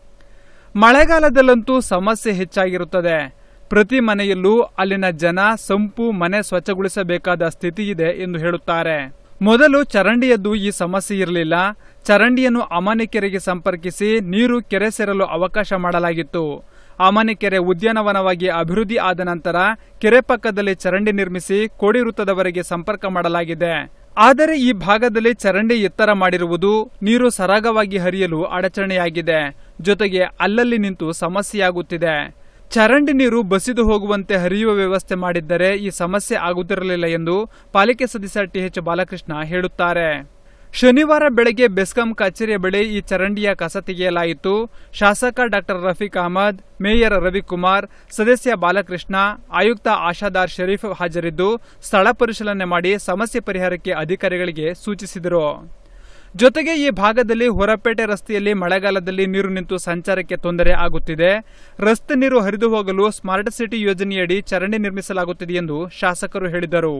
ಮಳೆಗಾಲದಲ್ಲಂತೂ ಸಮಸ್ಯೆ ಹೆಚ್ಚಾಗಿರುತ್ತದೆ ಪ್ರತಿ ಮನೆಯಲ್ಲೂ ಅಲ್ಲಿನ ಜನ ಸಂಪು ಮನೆ ಸ್ವಚ್ಛಗೊಳಿಸಬೇಕಾದ ಸ್ಥಿತಿ ಇದೆ ಎಂದು ಹೇಳುತ್ತಾರೆ ಮೊದಲು ಚರಂಡಿಯದ್ದು ಈ ಸಮಸ್ಯೆ ಇರಲಿಲ್ಲ ಚರಂಡಿಯನ್ನು ಅಮಾನಿಕೆರೆಗೆ ಸಂಪರ್ಕಿಸಿ ನೀರು ಕೆರೆ ಸೇರಲು ಅವಕಾಶ ಮಾಡಲಾಗಿತ್ತು ಅಮಾನಿಕೆರೆ ಉದ್ಯಾನವನವಾಗಿ ಅಭಿವೃದ್ಧಿ ಆದ ನಂತರ ಕೆರೆ ಪಕ್ಕದಲ್ಲಿ ಚರಂಡಿ ನಿರ್ಮಿಸಿ ಕೋಡಿ ವೃತ್ತದವರೆಗೆ ಸಂಪರ್ಕ ಮಾಡಲಾಗಿದೆ ಆದರೆ ಈ ಭಾಗದಲ್ಲಿ ಚರಂಡಿ ಎತ್ತರ ಮಾಡಿರುವುದು ನೀರು ಸರಾಗವಾಗಿ ಹರಿಯಲು ಅಡಚಣೆಯಾಗಿದೆ ಜೊತೆಗೆ ಅಲ್ಲಲ್ಲಿ ನಿಂತು ಸಮಸ್ಯೆಯಾಗುತ್ತಿದೆ ಚರಂಡಿ ನೀರು ಬಸಿದು ಹೋಗುವಂತೆ ಹರಿಯುವ ವ್ಯವಸ್ಥೆ ಮಾಡಿದ್ದರೆ ಈ ಸಮಸ್ಯೆ ಆಗುತ್ತಿರಲಿಲ್ಲ ಎಂದು ಪಾಲಿಕೆ ಸದಸ್ಯ ಟಿಎಚ್ ಬಾಲಕೃಷ್ಣ ಹೇಳುತ್ತಾರೆ ಶನಿವಾರ ಬೆಳಗ್ಗೆ ಬೆಸ್ಕಾಂ ಕಚೇರಿಯ ಬಳಿ ಈ ಚರಂಡಿಯ ಕಸ ತೆಗೆಯಲಾಯಿತು ಶಾಸಕ ಡಾಕ್ಟರ್ ರಫೀಕ್ ಅಹಮದ್ ಮೇಯರ್ ರವಿಕುಮಾರ್ ಸದಸ್ಯ ಬಾಲಕೃಷ್ಣ ಆಯುಕ್ತ ಆಶಾದಾರ್ ಶರೀಫ್ ಹಾಜರಿದ್ದು ಸ್ಥಳ ಪರಿಶೀಲನೆ ಮಾಡಿ ಸಮಸ್ಯೆ ಪರಿಹಾರಕ್ಕೆ ಅಧಿಕಾರಿಗಳಿಗೆ ಸೂಚಿಸಿದರು ಜೊತೆಗೆ ಈ ಭಾಗದಲ್ಲಿ ಹೊರಪೇಟೆ ರಸ್ತೆಯಲ್ಲಿ ಮಳೆಗಾಲದಲ್ಲಿ ನೀರು ನಿಂತು ಸಂಚಾರಕ್ಕೆ ತೊಂದರೆ ಆಗುತ್ತಿದೆ ರಸ್ತೆ ನೀರು ಹರಿದು ಹೋಗಲು ಸ್ಮಾರ್ಟ್ ಸಿಟಿ ಯೋಜನೆಯಡಿ ಚರಂಡಿ ನಿರ್ಮಿಸಲಾಗುತ್ತಿದೆ ಎಂದು ಶಾಸಕರು ಹೇಳಿದರು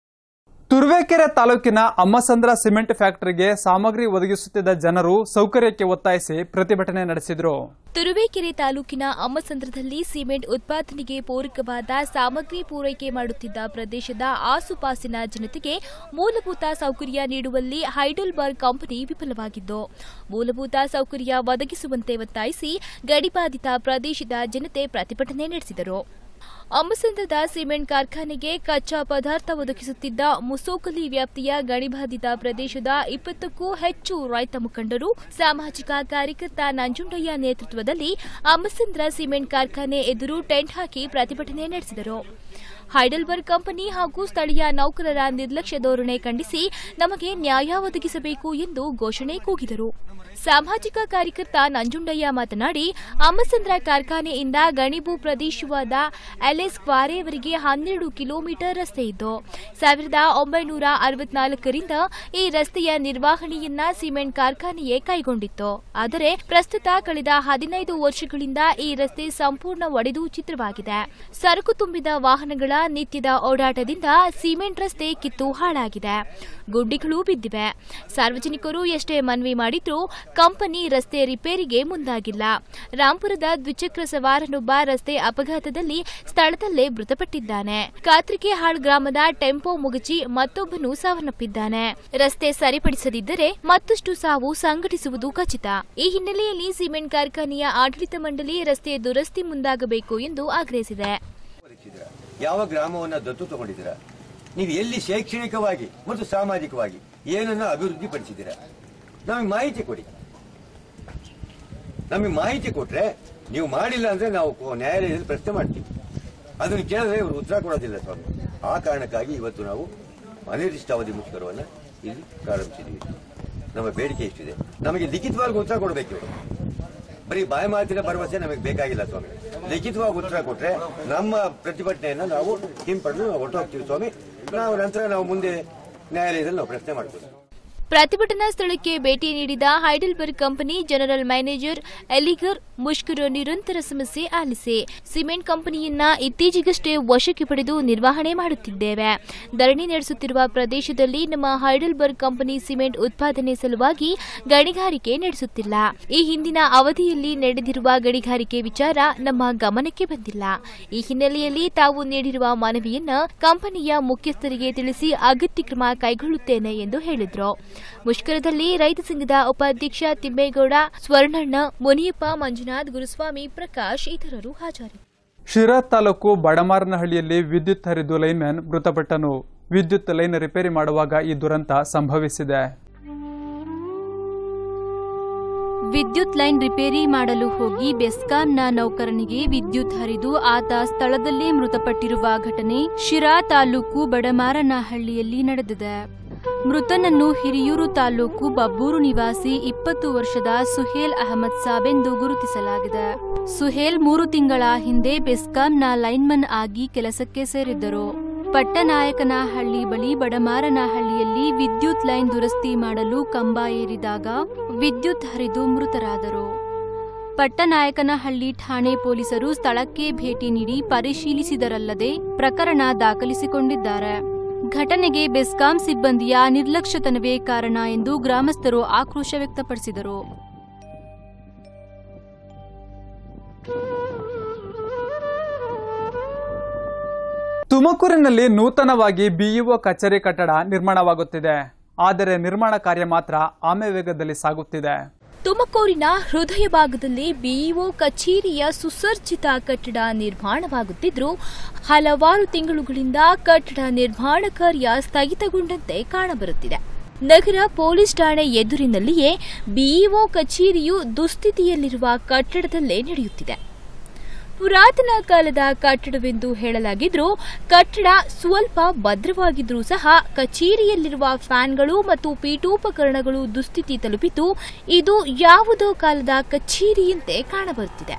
ತುರುವೇಕೆರೆ ತಾಲೂಕಿನ ಅಮ್ಮಸಂದ್ರ ಸಿಮೆಂಟ್ ಫ್ಯಾಕ್ಟರಿಗೆ ಸಾಮಗ್ರಿ ಒದಗಿಸುತ್ತಿದ್ದ ಜನರು ಸೌಕರ್ಯಕ್ಕೆ ಒತ್ತಾಯಿಸಿ ಪ್ರತಿಭಟನೆ ನಡೆಸಿದರು ತುರುವೇಕೆರೆ ತಾಲೂಕಿನ ಅಮ್ಮಸಂದ್ರದಲ್ಲಿ ಸಿಮೆಂಟ್ ಉತ್ಪಾದನೆಗೆ ಪೂರಕವಾದ ಸಾಮಗ್ರಿ ಪೂರೈಕೆ ಮಾಡುತ್ತಿದ್ದ ಪ್ರದೇಶದ ಆಸುಪಾಸಿನ ಜನತೆಗೆ ಮೂಲಭೂತ ಸೌಕರ್ಯ ನೀಡುವಲ್ಲಿ ಹೈಡಲ್ಬರ್ಗ್ ಕಂಪನಿ ವಿಫಲವಾಗಿದ್ದು ಮೂಲಭೂತ ಸೌಕರ್ಯ ಒದಗಿಸುವಂತೆ ಒತ್ತಾಯಿಸಿ ಗಡಿಬಾಧಿತ ಪ್ರದೇಶದ ಜನತೆ ಪ್ರತಿಭಟನೆ ನಡೆಸಿದರು ಅಮ್ಮಸಂದ್ರದ ಸಿಮೆಂಟ್ ಕಾರ್ಖಾನೆಗೆ ಕಚ್ಚಾ ಪದಾರ್ಥ ಒದಗಿಸುತ್ತಿದ್ದ ಮುಸೋಕಲಿ ವ್ಯಾಪ್ತಿಯ ಗಣಿಬಾಧಿತ ಪ್ರದೇಶದ ಇಪ್ಪತ್ತಕ್ಕೂ ಹೆಚ್ಚು ರೈತ ಮುಖಂಡರು ಸಾಮಾಜಿಕ ಕಾರ್ಯಕರ್ತ ನಂಜುಂಡಯ್ಯ ನೇತೃತ್ವದಲ್ಲಿ ಅಮ್ಮಸಂದ್ರ ಸಿಮೆಂಟ್ ಕಾರ್ಖಾನೆ ಎದುರು ಟೆಂಟ್ ಹಾಕಿ ಪ್ರತಿಭಟನೆ ನಡೆಸಿದರು ಹೈಡಲ್ಬರ್ಗ್ ಕಂಪನಿ ಹಾಗೂ ಸ್ಥಳೀಯ ನೌಕರರ ನಿರ್ಲಕ್ಷ್ಯ ಧೋರಣೆ ಖಂಡಿಸಿ ನಮಗೆ ನ್ಯಾಯ ಒದಗಿಸಬೇಕು ಎಂದು ಘೋಷಣೆ ಕೂಗಿದರು ಸಾಮಾಜಿಕ ಕಾರ್ಯಕರ್ತ ನಂಜುಂಡಯ್ಯ ಮಾತನಾಡಿ ಅಮ್ಮಸಂದ್ರ ಕಾರ್ಖಾನೆಯಿಂದ ಗಣಿಭೂ ಪ್ರದೇಶವಾದ ಎಲ್ಎಸ್ ಕ್ವಾರೆಯವರೆಗೆ ಹನ್ನೆರಡು ಕಿಲೋಮೀಟರ್ ರಸ್ತೆ ಇದ್ದು ಸಾವಿರದ ಒಂಬೈನೂರ ಅರವತ್ನಾಲ್ಕರಿಂದ ಈ ರಸ್ತೆಯ ನಿರ್ವಹಣೆಯನ್ನ ಸಿಮೆಂಟ್ ಕಾರ್ಖಾನೆಯೇ ಕೈಗೊಂಡಿತ್ತು ಆದರೆ ಪ್ರಸ್ತುತ ಕಳೆದ ಹದಿನೈದು ವರ್ಷಗಳಿಂದ ಈ ರಸ್ತೆ ಸಂಪೂರ್ಣ ಒಡೆದು ಚಿತ್ರವಾಗಿದೆ ಸರಕು ತುಂಬಿದ ವಾಹನ ವಾಹನಗಳ ನಿತ್ಯದ ಓಡಾಟದಿಂದ ಸಿಮೆಂಟ್ ರಸ್ತೆ ಕಿತ್ತು ಹಾಳಾಗಿದೆ ಗುಡ್ಡಿಗಳು ಬಿದ್ದಿವೆ ಸಾರ್ವಜನಿಕರು ಎಷ್ಟೇ ಮನವಿ ಮಾಡಿದ್ರೂ ಕಂಪನಿ ರಸ್ತೆ ರಿಪೇರಿಗೆ ಮುಂದಾಗಿಲ್ಲ ರಾಂಪುರದ ದ್ವಿಚಕ್ರ ಸವಾರನೊಬ್ಬ ರಸ್ತೆ ಅಪಘಾತದಲ್ಲಿ ಸ್ಥಳದಲ್ಲೇ ಮೃತಪಟ್ಟಿದ್ದಾನೆ ಕಾತ್ರಿಕೆಹಾಳ್ ಗ್ರಾಮದ ಟೆಂಪೋ ಮುಗಚಿ ಮತ್ತೊಬ್ಬನು ಸಾವನ್ನಪ್ಪಿದ್ದಾನೆ ರಸ್ತೆ ಸರಿಪಡಿಸದಿದ್ದರೆ ಮತ್ತಷ್ಟು ಸಾವು ಸಂಘಟಿಸುವುದು ಖಚಿತ ಈ ಹಿನ್ನೆಲೆಯಲ್ಲಿ ಸಿಮೆಂಟ್ ಕಾರ್ಖಾನೆಯ ಆಡಳಿತ ಮಂಡಳಿ ರಸ್ತೆ ದುರಸ್ತಿ ಮುಂದಾಗಬೇಕು ಎಂದು ಆಗ್ರಹಿಸಿದೆ ಒದಗಿಸಿದ್ದೀರಾ? ಯಾವ ಗ್ರಾಮವನ್ನ ದತ್ತು ತಗೊಂಡಿದ್ದೀರಾ ನೀವು ಎಲ್ಲಿ ಶೈಕ್ಷಣಿಕವಾಗಿ ಮತ್ತು ಸಾಮಾಜಿಕವಾಗಿ ಏನನ್ನ ಅಭಿವೃದ್ಧಿ ಪಡಿಸಿದ್ದೀರಾ ನಮಗೆ ಮಾಹಿತಿ ಕೊಡಿ ನಮಗೆ ಮಾಹಿತಿ ಕೊಟ್ರೆ ನೀವು ಮಾಡಿಲ್ಲ ಅಂದ್ರೆ ನಾವು ಕೋ- ನ್ಯಾಯಾಲಯದಲ್ಲಿ ಪ್ರಶ್ನೆ ಮಾಡ್ತೀವಿ ಅದನ್ನು ಕೇಳಿದ್ರೆ ಇವರು ಉತ್ತರ ಕೊಡೋದಿಲ್ಲ ಸ್ವಾಮಿ ಆ ಕಾರಣಕ್ಕಾಗಿ ಇವತ್ತು ನಾವು ಅನಿರ್ದಿಷ್ಟಾವಧಿ ಮುಷ್ಕರವನ್ನ ಇಲ್ಲಿ ಪ್ರಾರಂಭಿಸಿದ್ದೀವಿ ನಮ್ಮ ಬೇಡಿಕೆ ಇಷ್ಟಿದೆ ನಮಗೆ ಲಿಖಿತವಾಗಿ ಉತ್ತರ ಕೊಡಬೇಕು ಇವರು ಬರೀ ಬಾಯಿ ಮಾತಿನ ಭರವಸೆ ನಮಗೆ ಬೇಕಾಗಿಲ್ಲ ಸ್ವಾಮಿ ಲಿಖಿತವಾಗಿ ಉತ್ತರ ಕೊಟ್ರೆ ನಮ್ಮ ಪ್ರತಿಭಟನೆಯನ್ನ ನಾವು ಹಿಂಪಡೆದು ನಾವು ಹೊರಟೋಗ್ತೀವಿ ಸ್ವಾಮಿ ನಾವು ನಂತರ ನಾವು ಮುಂದೆ ನ್ಯಾಯಾಲಯದಲ್ಲಿ ನಾವು ಪ್ರಶ್ನೆ ಮಾಡ್ತೀವಿ ಪ್ರತಿಭಟನಾ ಸ್ಥಳಕ್ಕೆ ಭೇಟಿ ನೀಡಿದ ಹೈಡೆಲ್ಬರ್ಗ್ ಕಂಪನಿ ಜನರಲ್ ಮ್ಯಾನೇಜರ್ ಎಲಿಗರ್ ಮುಷ್ಕರ ನಿರಂತರ ಸಮಸ್ಯೆ ಆಲಿಸಿ ಸಿಮೆಂಟ್ ಕಂಪನಿಯನ್ನ ಇತ್ತೀಚೆಗಷ್ಟೇ ವಶಕ್ಕೆ ಪಡೆದು ನಿರ್ವಹಣೆ ಮಾಡುತ್ತಿದ್ದೇವೆ ಧರಣಿ ನಡೆಸುತ್ತಿರುವ ಪ್ರದೇಶದಲ್ಲಿ ನಮ್ಮ ಹೈಡೆಲ್ಬರ್ಗ್ ಕಂಪನಿ ಸಿಮೆಂಟ್ ಉತ್ಪಾದನೆ ಸಲುವಾಗಿ ಗಣಿಗಾರಿಕೆ ನಡೆಸುತ್ತಿಲ್ಲ ಈ ಹಿಂದಿನ ಅವಧಿಯಲ್ಲಿ ನಡೆದಿರುವ ಗಣಿಗಾರಿಕೆ ವಿಚಾರ ನಮ್ಮ ಗಮನಕ್ಕೆ ಬಂದಿಲ್ಲ ಈ ಹಿನ್ನೆಲೆಯಲ್ಲಿ ತಾವು ನೀಡಿರುವ ಮನವಿಯನ್ನ ಕಂಪನಿಯ ಮುಖ್ಯಸ್ಥರಿಗೆ ತಿಳಿಸಿ ಅಗತ್ಯ ಕ್ರಮ ಕೈಗೊಳ್ಳುತ್ತೇನೆ ಎಂದು ಹೇಳಿದ್ರು ಮುಷ್ಕರದಲ್ಲಿ ರೈತ ಸಂಘದ ಉಪಾಧ್ಯಕ್ಷ ತಿಮ್ಮೇಗೌಡ ಸ್ವರ್ಣಣ್ಣ ಮುನಿಯಪ್ಪ ಮಂಜುನಾಥ್ ಗುರುಸ್ವಾಮಿ ಪ್ರಕಾಶ್ ಇತರರು ಹಾಜರಿದ್ದರು ಶಿರಾ ತಾಲೂಕು ಬಡಮಾರನಹಳ್ಳಿಯಲ್ಲಿ ವಿದ್ಯುತ್ ಹರಿದು ಲೈನ್ಮ್ಯಾನ್ ಮೃತಪಟ್ಟನು ವಿದ್ಯುತ್ ಲೈನ್ ರಿಪೇರಿ ಮಾಡುವಾಗ ಈ ದುರಂತ ಸಂಭವಿಸಿದೆ ವಿದ್ಯುತ್ ಲೈನ್ ರಿಪೇರಿ ಮಾಡಲು ಹೋಗಿ ಬೆಸ್ಕಾಂನ ನೌಕರನಿಗೆ ವಿದ್ಯುತ್ ಹರಿದು ಆತ ಸ್ಥಳದಲ್ಲೇ ಮೃತಪಟ್ಟಿರುವ ಘಟನೆ ಶಿರಾ ತಾಲೂಕು ಬಡಮಾರನಹಳ್ಳಿಯಲ್ಲಿ ನಡೆದಿದೆ ಮೃತನನ್ನು ಹಿರಿಯೂರು ತಾಲೂಕು ಬಬ್ಬೂರು ನಿವಾಸಿ ಇಪ್ಪತ್ತು ವರ್ಷದ ಸುಹೇಲ್ ಅಹಮದ್ ಸಾಬೆಂದು ಗುರುತಿಸಲಾಗಿದೆ ಸುಹೇಲ್ ಮೂರು ತಿಂಗಳ ಹಿಂದೆ ಬೆಸ್ಕಾಂನ ಲೈನ್ಮನ್ ಆಗಿ ಕೆಲಸಕ್ಕೆ ಸೇರಿದ್ದರು ಪಟ್ಟನಾಯಕನಹಳ್ಳಿ ಬಳಿ ಬಡಮಾರನಹಳ್ಳಿಯಲ್ಲಿ ವಿದ್ಯುತ್ ಲೈನ್ ದುರಸ್ತಿ ಮಾಡಲು ಕಂಬ ಏರಿದಾಗ ವಿದ್ಯುತ್ ಹರಿದು ಮೃತರಾದರು ಪಟ್ಟನಾಯಕನಹಳ್ಳಿ ಠಾಣೆ ಪೊಲೀಸರು ಸ್ಥಳಕ್ಕೆ ಭೇಟಿ ನೀಡಿ ಪರಿಶೀಲಿಸಿದರಲ್ಲದೆ ಪ್ರಕರಣ ದಾಖಲಿಸಿಕೊಂಡಿದ್ದಾರೆ ಘಟನೆಗೆ ಬೆಸ್ಕಾಂ ಸಿಬ್ಬಂದಿಯ ನಿರ್ಲಕ್ಷ್ಯತನವೇ ಕಾರಣ ಎಂದು ಗ್ರಾಮಸ್ಥರು ಆಕ್ರೋಶ ವ್ಯಕ್ತಪಡಿಸಿದರು ತುಮಕೂರಿನಲ್ಲಿ ನೂತನವಾಗಿ ಬಿಇಒ ಕಚೇರಿ ಕಟ್ಟಡ ನಿರ್ಮಾಣವಾಗುತ್ತಿದೆ ಆದರೆ ನಿರ್ಮಾಣ ಕಾರ್ಯ ಮಾತ್ರ ಆಮೆ ವೇಗದಲ್ಲಿ ಸಾಗುತ್ತಿದೆ ತುಮಕೂರಿನ ಹೃದಯ ಭಾಗದಲ್ಲಿ ಬಿಇಒ ಕಚೇರಿಯ ಸುಸರ್ಜಿತ ಕಟ್ಟಡ ನಿರ್ಮಾಣವಾಗುತ್ತಿದ್ರೂ ಹಲವಾರು ತಿಂಗಳುಗಳಿಂದ ಕಟ್ಟಡ ನಿರ್ಮಾಣ ಕಾರ್ಯ ಸ್ಥಗಿತಗೊಂಡಂತೆ ಕಾಣಬರುತ್ತಿದೆ ನಗರ ಪೊಲೀಸ್ ಠಾಣೆ ಎದುರಿನಲ್ಲಿಯೇ ಬಿಇಒ ಕಚೇರಿಯು ದುಸ್ಥಿತಿಯಲ್ಲಿರುವ ಕಟ್ಟಡದಲ್ಲೇ ನಡೆಯುತ್ತಿದೆ ಪುರಾತನ ಕಾಲದ ಕಟ್ಟಡವೆಂದು ಹೇಳಲಾಗಿದ್ರೂ ಕಟ್ಟಡ ಸ್ವಲ್ಪ ಭದ್ರವಾಗಿದ್ರೂ ಸಹ ಕಚೇರಿಯಲ್ಲಿರುವ ಫ್ಯಾನ್ಗಳು ಮತ್ತು ಪೀಠೋಪಕರಣಗಳು ದುಸ್ಥಿತಿ ತಲುಪಿದ್ದು ಇದು ಯಾವುದೋ ಕಾಲದ ಕಚೇರಿಯಂತೆ ಕಾಣಬರುತ್ತಿದೆ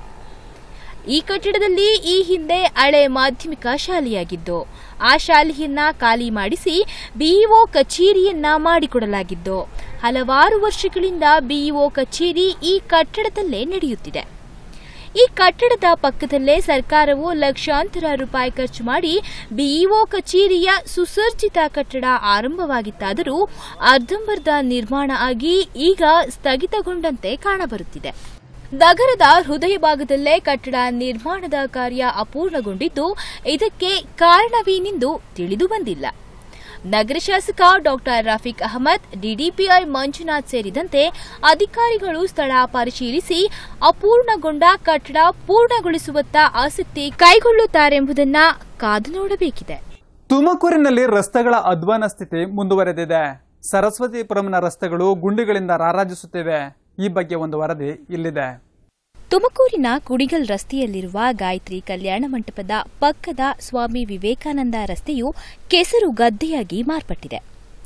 ಈ ಕಟ್ಟಡದಲ್ಲಿ ಈ ಹಿಂದೆ ಹಳೆ ಮಾಧ್ಯಮಿಕ ಶಾಲೆಯಾಗಿದ್ದು ಆ ಶಾಲೆಯನ್ನ ಖಾಲಿ ಮಾಡಿಸಿ ಬಿಇಒ ಕಚೇರಿಯನ್ನ ಮಾಡಿಕೊಡಲಾಗಿದ್ದು ಹಲವಾರು ವರ್ಷಗಳಿಂದ ಬಿಇಒ ಕಚೇರಿ ಈ ಕಟ್ಟಡದಲ್ಲೇ ನಡೆಯುತ್ತಿದೆ ಈ ಕಟ್ಟಡದ ಪಕ್ಕದಲ್ಲೇ ಸರ್ಕಾರವು ಲಕ್ಷಾಂತರ ರೂಪಾಯಿ ಖರ್ಚು ಮಾಡಿ ಬಿಇಒ ಕಚೇರಿಯ ಸುಸರ್ಜಿತ ಕಟ್ಟಡ ಆರಂಭವಾಗಿತ್ತಾದರೂ ಅರ್ಧಂಬರ್ಧ ನಿರ್ಮಾಣ ಆಗಿ ಈಗ ಸ್ಥಗಿತಗೊಂಡಂತೆ ಕಾಣಬರುತ್ತಿದೆ ನಗರದ ಹೃದಯ ಭಾಗದಲ್ಲೇ ಕಟ್ಟಡ ನಿರ್ಮಾಣದ ಕಾರ್ಯ ಅಪೂರ್ಣಗೊಂಡಿದ್ದು ಇದಕ್ಕೆ ಕಾರಣವೇನೆಂದು ತಿಳಿದು ಬಂದಿಲ್ಲ ನಗರ ಶಾಸಕ ಡಾಕ್ಟರ್ ರಫೀಕ್ ಅಹಮದ್ ಡಿಡಿಪಿಐ ಮಂಜುನಾಥ್ ಸೇರಿದಂತೆ ಅಧಿಕಾರಿಗಳು ಸ್ಥಳ ಪರಿಶೀಲಿಸಿ ಅಪೂರ್ಣಗೊಂಡ ಕಟ್ಟಡ ಪೂರ್ಣಗೊಳಿಸುವತ್ತ ಆಸಕ್ತಿ ಕೈಗೊಳ್ಳುತ್ತಾರೆಂಬುದನ್ನ ಕಾದು ನೋಡಬೇಕಿದೆ ತುಮಕೂರಿನಲ್ಲಿ ರಸ್ತೆಗಳ ಅಧ್ವಾನ ಸ್ಥಿತಿ ಮುಂದುವರೆದಿದೆ ಸರಸ್ವತಿಪುರಂನ ರಸ್ತೆಗಳು ಗುಂಡಿಗಳಿಂದ ರಾರಾಜಿಸುತ್ತಿವೆ ಈ ಬಗ್ಗೆ ಒಂದು ವರದಿ ಇಲ್ಲಿದೆ ತುಮಕೂರಿನ ಕುಡಿಗಲ್ ರಸ್ತೆಯಲ್ಲಿರುವ ಗಾಯತ್ರಿ ಕಲ್ಯಾಣ ಮಂಟಪದ ಪಕ್ಕದ ಸ್ವಾಮಿ ವಿವೇಕಾನಂದ ರಸ್ತೆಯು ಕೆಸರು ಗದ್ದೆಯಾಗಿ ಮಾರ್ಪಟ್ಟಿದೆ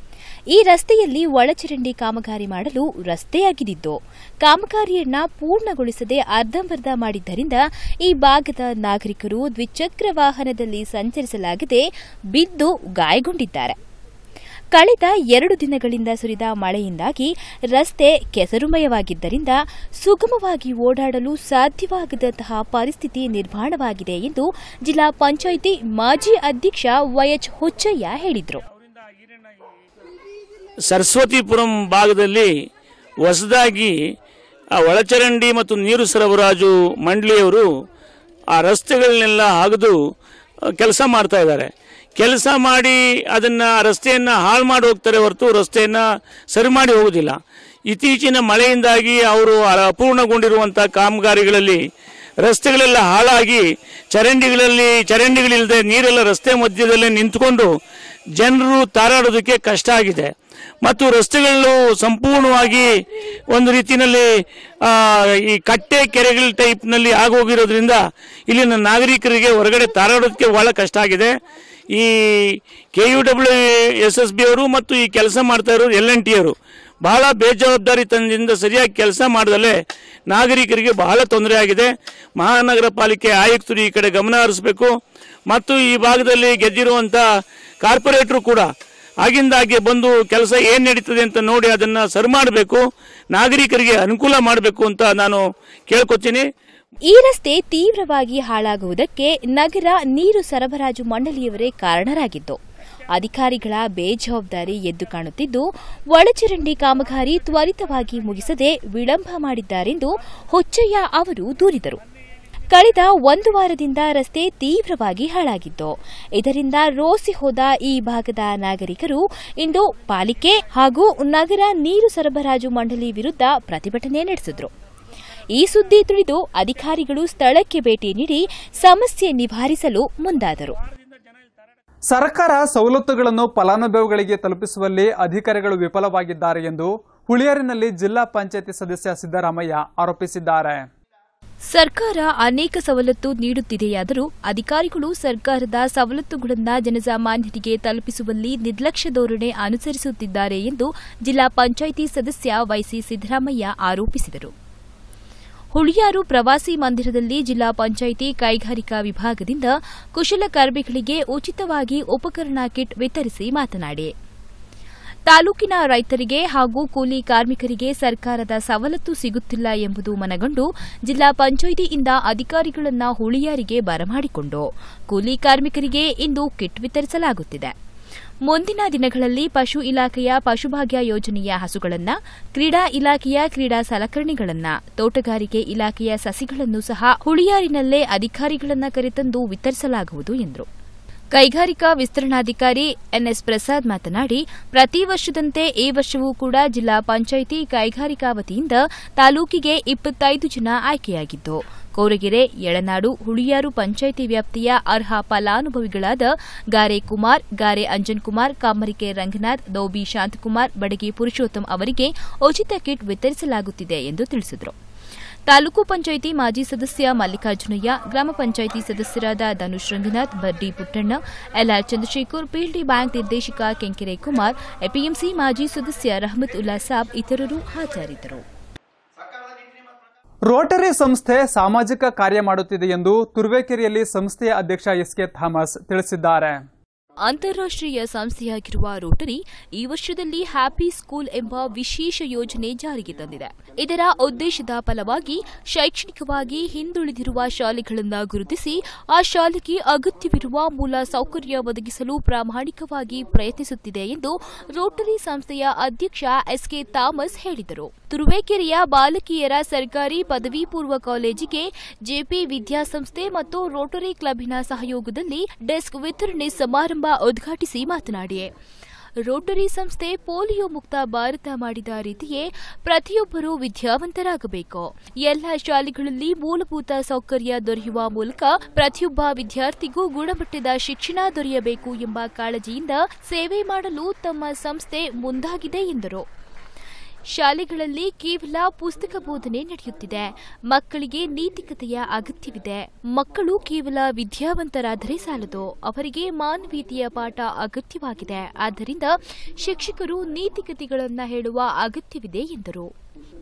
ಈ ರಸ್ತೆಯಲ್ಲಿ ಒಳಚರಂಡಿ ಕಾಮಗಾರಿ ಮಾಡಲು ರಸ್ತೆ ಅಗಿದಿದ್ದು ಕಾಮಗಾರಿಯನ್ನ ಪೂರ್ಣಗೊಳಿಸದೆ ಅರ್ಧಂಬರ್ಧ ಮಾಡಿದ್ದರಿಂದ ಈ ಭಾಗದ ನಾಗರಿಕರು ದ್ವಿಚಕ್ರ ವಾಹನದಲ್ಲಿ ಸಂಚರಿಸಲಾಗದೆ ಬಿದ್ದು ಗಾಯಗೊಂಡಿದ್ದಾರೆ ಕಳೆದ ಎರಡು ದಿನಗಳಿಂದ ಸುರಿದ ಮಳೆಯಿಂದಾಗಿ ರಸ್ತೆ ಕೆಸರುಮಯವಾಗಿದ್ದರಿಂದ ಸುಗಮವಾಗಿ ಓಡಾಡಲು ಸಾಧ್ಯವಾಗದಂತಹ ಪರಿಸ್ಥಿತಿ ನಿರ್ಮಾಣವಾಗಿದೆ ಎಂದು ಜಿಲ್ಲಾ ಪಂಚಾಯಿತಿ ಮಾಜಿ ಅಧ್ಯಕ್ಷ ವೈಎಚ್ ಹುಚ್ಚಯ್ಯ ಹೇಳಿದರು ಸರಸ್ವತಿಪುರಂ ಭಾಗದಲ್ಲಿ ಹೊಸದಾಗಿ ಆ ಒಳಚರಂಡಿ ಮತ್ತು ನೀರು ಸರಬರಾಜು ಮಂಡಳಿಯವರು ಆ ರಸ್ತೆಗಳನ್ನೆಲ್ಲ ಅಗೆದು ಕೆಲಸ ಮಾಡ್ತಾ ಇದ್ದಾರೆ ಕೆಲಸ ಮಾಡಿ ಅದನ್ನ ರಸ್ತೆಯನ್ನ ಹಾಳು ಮಾಡಿ ಹೋಗ್ತಾರೆ ಹೊರತು ರಸ್ತೆಯನ್ನ ಸರಿ ಮಾಡಿ ಹೋಗುದಿಲ್ಲ ಇತ್ತೀಚಿನ ಮಳೆಯಿಂದಾಗಿ ಅವರು ಅಪೂರ್ಣಗೊಂಡಿರುವಂತಹ ಕಾಮಗಾರಿಗಳಲ್ಲಿ ರಸ್ತೆಗಳೆಲ್ಲ ಹಾಳಾಗಿ ಚರಂಡಿಗಳಲ್ಲಿ ಚರಂಡಿಗಳಿಲ್ಲದೆ ನೀರೆಲ್ಲ ರಸ್ತೆ ಮಧ್ಯದಲ್ಲೇ ನಿಂತ್ಕೊಂಡು ಜನರು ತಾರಾಡೋದಕ್ಕೆ ಕಷ್ಟ ಆಗಿದೆ ಮತ್ತು ರಸ್ತೆಗಳು ಸಂಪೂರ್ಣವಾಗಿ ಒಂದು ರೀತಿಯಲ್ಲಿ ಆ, ಈ ಕಟ್ಟೆ ಕೆರೆಗಳ ಟೈಪ್ನಲ್ಲಿ ಆಗೋಗಿರೋದ್ರಿಂದ ಇಲ್ಲಿನ ನಾಗರಿಕರಿಗೆ ಹೊರಗಡೆ ತಾರಾಡೋದಕ್ಕೆ ಬಹಳ ಕಷ್ಟ ಆಗಿದೆ ಈ K U W S S B ಅವರು ಮತ್ತು ಈ ಕೆಲಸ ಮಾಡ್ತಾ ಇರೋರು ಎಲ್ ಎನ್ ಟಿ ಅವರು ಬಹಳ ಬೇಜವಾಬ್ದಾರಿತನದಿಂದ ಸರಿಯಾಗಿ ಕೆಲಸ ಮಾಡದಲ್ಲೇ ನಾಗರಿಕರಿಗೆ ಬಹಳ ತೊಂದರೆ ಆಗಿದೆ ಮಹಾನಗರ ಪಾಲಿಕೆ ಆಯುಕ್ತರು ಈ ಕಡೆ ಗಮನ ಹರಿಸಬೇಕು ಮತ್ತು ಈ ಭಾಗದಲ್ಲಿ ಗೆದ್ದಿರುವಂತ ಕಾರ್ಪೊರೇಟರು ಕೂಡ ಆಗಿಂದಾಗೆ ಬಂದು ಕೆಲಸ ಏನ್ ನಡೀತದೆ ಅಂತ ನೋಡಿ ಅದನ್ನ ಸರಿ ಮಾಡಬೇಕು ನಾಗರಿಕರಿಗೆ ಅನುಕೂಲ ಮಾಡಬೇಕು ಅಂತ ನಾನು ಕೇಳ್ಕೊತೀನಿ ಈ ರಸ್ತೆ ತೀವ್ರವಾಗಿ ಹಾಳಾಗುವುದಕ್ಕೆ ನಗರ ನೀರು ಸರಬರಾಜು ಮಂಡಳಿಯವರೇ ಕಾರಣರಾಗಿದ್ದು ಅಧಿಕಾರಿಗಳ ಬೇಜವಾಬ್ದಾರಿ ಎದ್ದು ಕಾಣುತ್ತಿದ್ದು ಒಳಚರಂಡಿ ಕಾಮಗಾರಿ ತ್ವರಿತವಾಗಿ ಮುಗಿಸದೆ ವಿಳಂಬ ಮಾಡಿದ್ದಾರೆಂದು ಹುಚ್ಚಯ್ಯ ಅವರು ದೂರಿದರು ಕಳೆದ ಒಂದು ವಾರದಿಂದ ರಸ್ತೆ ತೀವ್ರವಾಗಿ ಹಾಳಾಗಿದ್ದು ಇದರಿಂದ ರೋಸಿ ಹೋದ ಈ ಭಾಗದ ನಾಗರಿಕರು ಇಂದು ಪಾಲಿಕೆ ಹಾಗೂ ನಗರ ನೀರು ಸರಬರಾಜು ಮಂಡಳಿ ವಿರುದ್ಧ ಪ್ರತಿಭಟನೆ ನಡೆಸಿದ್ರು ಈ ಸುದ್ದಿ ತಿಳಿದು ಅಧಿಕಾರಿಗಳು ಸ್ಥಳಕ್ಕೆ ಭೇಟಿ ನೀಡಿ ಸಮಸ್ಯೆ ನಿವಾರಿಸಲು ಮುಂದಾದರು ಸರ್ಕಾರ ಸವಲತ್ತುಗಳನ್ನು ಫಲಾನುಭವಿಗಳಿಗೆ ತಲುಪಿಸುವಲ್ಲಿ ಅಧಿಕಾರಿಗಳು ವಿಫಲವಾಗಿದ್ದಾರೆ ಎಂದು ಹುಳಿಯಾರಿನಲ್ಲಿ ಜಿಲ್ಲಾ ಪಂಚಾಯತಿ ಸದಸ್ಯ ಸಿದ್ದರಾಮಯ್ಯ ಆರೋಪಿಸಿದ್ದಾರೆ ಸರ್ಕಾರ ಅನೇಕ ಸವಲತ್ತು ನೀಡುತ್ತಿದೆಯಾದರೂ ಅಧಿಕಾರಿಗಳು ಸರ್ಕಾರದ ಸವಲತ್ತುಗಳನ್ನು ಜನಸಾಮಾನ್ಯರಿಗೆ ತಲುಪಿಸುವಲ್ಲಿ ನಿರ್ಲಕ್ಷ್ಯ ಧೋರಣೆ ಅನುಸರಿಸುತ್ತಿದ್ದಾರೆ ಎಂದು ಜಿಲ್ಲಾ ಪಂಚಾಯಿತಿ ಸದಸ್ಯ ವೈಸಿ ಸಿದ್ದರಾಮಯ್ಯ ಆರೋಪಿಸಿದರು ಹುಳಿಯಾರು ಪ್ರವಾಸಿ ಮಂದಿರದಲ್ಲಿ ಜಿಲ್ಲಾ ಪಂಚಾಯಿತಿ ಕೈಗಾರಿಕಾ ವಿಭಾಗದಿಂದ ಕುಶಲಕರ್ಮಿಗಳಿಗೆ ಉಚಿತವಾಗಿ ಉಪಕರಣ ಕಿಟ್ ವಿತರಿಸಿ ಮಾತನಾಡಿ ತಾಲೂಕಿನ ರೈತರಿಗೆ ಹಾಗೂ ಕೂಲಿ ಕಾರ್ಮಿಕರಿಗೆ ಸರ್ಕಾರದ ಸವಲತ್ತು ಸಿಗುತ್ತಿಲ್ಲ ಎಂಬುದು ಮನಗಂಡು ಜಿಲ್ಲಾ ಪಂಚಾಯಿತಿಯಿಂದ ಅಧಿಕಾರಿಗಳನ್ನ ಹುಳಿಯಾರಿಗೆ ಬರಮಾಡಿಕೊಂಡು ಕೂಲಿ ಕಾರ್ಮಿಕರಿಗೆ ಇಂದು ಕಿಟ್ ವಿತರಿಸಲಾಗುತ್ತಿದೆ ಮುಂದಿನ ದಿನಗಳಲ್ಲಿ ಪಶು ಇಲಾಖೆಯ ಪಶುಭಾಗ್ಯ ಯೋಜನೆಯ ಹಸುಗಳನ್ನ ಕ್ರೀಡಾ ಇಲಾಖೆಯ ಕ್ರೀಡಾ ಸಲಕರಣೆಗಳನ್ನ ತೋಟಗಾರಿಕೆ ಇಲಾಖೆಯ ಸಸಿಗಳನ್ನು ಸಹ ಹುಳಿಯಾರಿನಲ್ಲೇ ಅಧಿಕಾರಿಗಳನ್ನ ಕರೆತಂದು ವಿತರಿಸಲಾಗುವುದು ಎಂದರು ಕೈಗಾರಿಕಾ ವಿಸ್ತರಣಾಧಿಕಾರಿ ಎನ್ಎಸ್ ಪ್ರಸಾದ್ ಮಾತನಾಡಿ ಪ್ರತಿ ವರ್ಷದಂತೆ ಈ ವರ್ಷವೂ ಕೂಡ ಜಿಲ್ಲಾ ಪಂಚಾಯಿತಿ ಕೈಗಾರಿಕಾ ವತಿಯಿಂದ ತಾಲೂಕಿಗೆ ಇಪ್ಪತ್ತೈದು ಜನ ಆಯ್ಕೆಯಾಗಿದ್ದು ಕೋರಗೆರೆ ಯಳನಾಡು ಹುಳಿಯಾರು ಪಂಚಾಯಿತಿ ವ್ಯಾಪ್ತಿಯ ಅರ್ಹ ಫಲಾನುಭವಿಗಳಾದ ಗಾರೆ ಕುಮಾರ್ ಗಾರೆ ಅಂಜನ್ ಕುಮಾರ್ ಕಾಮರಿಕೆ ರಂಗನಾಥ್ ದೌಬಿ ಶಾಂತಕುಮಾರ್ ಬಡಗಿ ಪುರುಷೋತ್ತಮ್ ಅವರಿಗೆ ಉಚಿತ ಕಿಟ್ ವಿತರಿಸಲಾಗುತ್ತಿದೆ ಎಂದು ತಿಳಿಸಿದರು ತಾಲೂಕು ಪಂಚಾಯಿತಿ ಮಾಜಿ ಸದಸ್ಯ ಮಲ್ಲಿಕಾರ್ಜುನಯ್ಯ ಗ್ರಾಮ ಪಂಚಾಯಿತಿ ಸದಸ್ಯರಾದ Dhanush Ranganath Bardi Puttanna LR Chandrashekar PLD bank ನಿರ್ದೇಶಕ ಕೆಂಕೆರೆ ಕುಮಾರ್ ಎಪಿಎಂಸಿ ಮಾಜಿ ಸದಸ್ಯ ರಹಮತ್ ಉಲ್ಲಾ ಸಾಬ್ ಇತರರು ಹಾಜರಿದ್ದರು ರೋಟರಿ ಸಂಸ್ಥೆ ಸಾಮಾಜಿಕ ಕಾರ್ಯ ಮಾಡುತ್ತಿದೆ ಎಂದು ತುರುವೇಕೆರೆಯಲ್ಲಿ ಸಂಸ್ಥೆಯ ಅಧ್ಯಕ್ಷ ಎಸ್ಕೆ ಥಾಮಸ್ ತಿಳಿಸಿದ್ದಾರೆ ಅಂತಾರಾಷ್ಟ್ರೀಯ ಸಂಸ್ಥೆಯಾಗಿರುವ ರೋಟರಿ ಈ ವರ್ಷದಲ್ಲಿ ಹ್ಯಾಪಿ ಸ್ಕೂಲ್ ಎಂಬ ವಿಶೇಷ ಯೋಜನೆ ಜಾರಿಗೆ ತಂದಿದೆ ಇದರ ಉದ್ದೇಶದ ಫಲವಾಗಿ ಶೈಕ್ಷಣಿಕವಾಗಿ ಹಿಂದುಳಿದಿರುವ ಶಾಲೆಗಳನ್ನು ಗುರುತಿಸಿ ಆ ಶಾಲೆಗೆ ಅಗತ್ಯವಿರುವ ಮೂಲ ಸೌಕರ್ಯ ಒದಗಿಸಲು ಪ್ರಾಮಾಣಿಕವಾಗಿ ಪ್ರಯತ್ನಿಸುತ್ತಿದೆ ಎಂದು ರೋಟರಿ ಸಂಸ್ಥೆಯ ಅಧ್ಯಕ್ಷ ಎಸ್ಕೆ ಥಾಮಸ್ ಹೇಳಿದರು ತುರುವೇಕೆರೆಯ ಬಾಲಕಿಯರ ಸರ್ಕಾರಿ ಪದವಿ ಪೂರ್ವ ಕಾಲೇಜಿಗೆ ಜೆಪಿ ವಿದ್ಯಾಸಂಸ್ಥೆ ಮತ್ತು ರೋಟರಿ ಕ್ಲಬ್ಬಿನ ಸಹಯೋಗದಲ್ಲಿ ಡೆಸ್ಕ್ ವಿತರಣೆ ಸಮಾರಂಭ ಉದ್ಘಾಟಿಸಿ ಮಾತನಾಡಿ ರೋಟರಿ ಸಂಸ್ಥೆ ಪೋಲಿಯೋ ಮುಕ್ತ ಭಾರತ ಮಾಡಿದ ರೀತಿಯೇ ಪ್ರತಿಯೊಬ್ಬರೂ ವಿದ್ಯಾವಂತರಾಗಬೇಕು ಎಲ್ಲ ಶಾಲೆಗಳಲ್ಲಿ ಮೂಲಭೂತ ಸೌಕರ್ಯ ದೊರೆಯುವ ಮೂಲಕ ಪ್ರತಿಯೊಬ್ಬ ವಿದ್ಯಾರ್ಥಿಗೂ ಗುಣಮಟ್ಟದ ಶಿಕ್ಷಣ ದೊರೆಯಬೇಕು ಎಂಬ ಕಾಳಜಿಯಿಂದ ಸೇವೆ ಮಾಡಲು ತಮ್ಮ ಸಂಸ್ಥೆ ಮುಂದಾಗಿದೆ ಎಂದರು ಶಾಲೆಗಳಲ್ಲಿ ಕೇವಲ ಪುಸ್ತಕ ಬೋಧನೆ ನಡೆಯುತ್ತಿದೆ ಮಕ್ಕಳಿಗೆ ನೀತಿಕತೆಯ ಅಗತ್ಯವಿದೆ ಮಕ್ಕಳು ಕೇವಲ ವಿದ್ಯಾವಂತರಾದರೆ ಸಾಲದು ಅವರಿಗೆ ಮಾನವೀಯತೆಯ ಪಾಠ ಅಗತ್ಯವಾಗಿದೆ ಆದ್ದರಿಂದ ಶಿಕ್ಷಕರು ನೀತಿಕತೆಗಳನ್ನು ಹೇಳುವ ಅಗತ್ಯವಿದೆ ಎಂದರು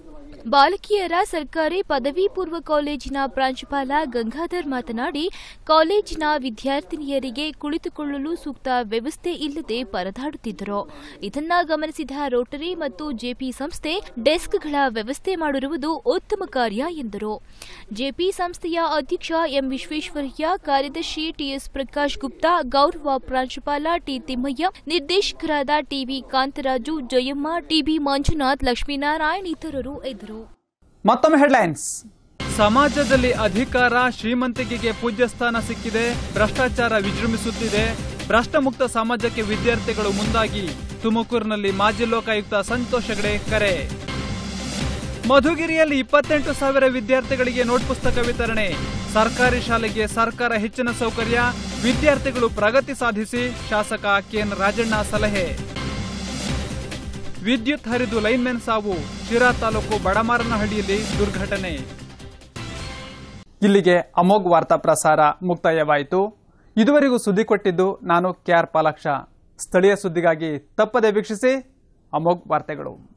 ಬಾಲಕಿಯರ ಸರ್ಕಾರಿ ಪದವಿ ಪೂರ್ವ ಕಾಲೇಜಿನ ಪ್ರಾಂಶುಪಾಲ ಗಂಗಾಧರ್ ಮಾತನಾಡಿ ಕಾಲೇಜಿನ ವಿದ್ಯಾರ್ಥಿನಿಯರಿಗೆ ಕುಳಿತುಕೊಳ್ಳಲು ಸೂಕ್ತ ವ್ಯವಸ್ಥೆ ಇಲ್ಲದೆ ಪರದಾಡುತ್ತಿದ್ದರು ಇದನ್ನ ಗಮನಿಸಿದ ರೋಟರಿ ಮತ್ತು ಜೆಪಿ ಸಂಸ್ಥೆ ಡೆಸ್ಕ್ಗಳ ವ್ಯವಸ್ಥೆ ಮಾಡಿರುವುದು ಉತ್ತಮ ಕಾರ್ಯ ಎಂದರು ಜೆಪಿ ಸಂಸ್ಥೆಯ ಅಧ್ಯಕ್ಷ ಎಂ ವಿಶ್ವೇಶ್ವರಯ್ಯ ಕಾರ್ಯದರ್ಶಿ ಟಿಎಸ್ ಪ್ರಕಾಶ್ ಗುಪ್ತಾ ಗೌರವ ಪ್ರಾಂಶುಪಾಲ ಟಿ ತಿಮ್ಮಯ್ಯ ನಿರ್ದೇಶಕರಾದ ಟಿವಿ ಕಾಂತರಾಜು ಜಯಮ್ಮ ಟಿಬಿ ಮಂಜುನಾಥ್ ಲಕ್ಷ್ಮೀನಾರಾಯಣ್ ಇತರರು ಇದ್ದರು ಮತ್ತೊಮ್ಮೆ ಹೆಡ್ಲೈನ್ಸ್ ಸಮಾಜದಲ್ಲಿ ಅಧಿಕಾರ ಶ್ರೀಮಂತಿಕೆಗೆ ಪೂಜ್ಯ ಸ್ಥಾನ ಸಿಕ್ಕಿದೆ ಭ್ರಷ್ಟಾಚಾರ ವಿಜೃಂಭಿಸುತ್ತಿದೆ ಭ್ರಷ್ಟಮುಕ್ತ ಸಮಾಜಕ್ಕೆ ವಿದ್ಯಾರ್ಥಿಗಳು ಮುಂದಾಗಿ ತುಮಕೂರಿನಲ್ಲಿ ಮಾಜಿ ಲೋಕಾಯುಕ್ತ ಸಂತೋಷ್ ಹೆಗಡೆ ಕರೆ ಮಧುಗಿರಿಯಲ್ಲಿ ಇಪ್ಪತ್ತೆಂಟು ಸಾವಿರ ವಿದ್ಯಾರ್ಥಿಗಳಿಗೆ ನೋಟ್ ಪುಸ್ತಕ ವಿತರಣೆ ಸರ್ಕಾರಿ ಶಾಲೆಗೆ ಸರ್ಕಾರ ಹೆಚ್ಚಿನ ಸೌಕರ್ಯ ವಿದ್ಯಾರ್ಥಿಗಳು ಪ್ರಗತಿ ಸಾಧಿಸಿ ಶಾಸಕ ಕೆಎನ್ ರಾಜಣ್ಣ ಸಲಹೆ ವಿದ್ಯುತ್ ಹರಿದು ಲೈನ್ಮೆನ್ ಸಾವು ಶಿರಾ ತಾಲೂಕು ಬಡಮಾರನಹಳ್ಳಿಯಲ್ಲಿ ದುರ್ಘಟನೆ ಇಲ್ಲಿಗೆ ಅಮೋಘ್ ವಾರ್ತಾ ಪ್ರಸಾರ ಮುಕ್ತಾಯವಾಯಿತು ಇದುವರೆಗೂ ಸುದ್ದಿ ಕೊಟ್ಟಿದ್ದು ನಾನು ಕೆಆರ್ ಪಾಲಾಕ್ಷ ಸ್ಥಳೀಯ ಸುದ್ದಿಗಾಗಿ ತಪ್ಪದೆ ವೀಕ್ಷಿಸಿ ಅಮೋಘ್ ವಾರ್ತೆಗಳು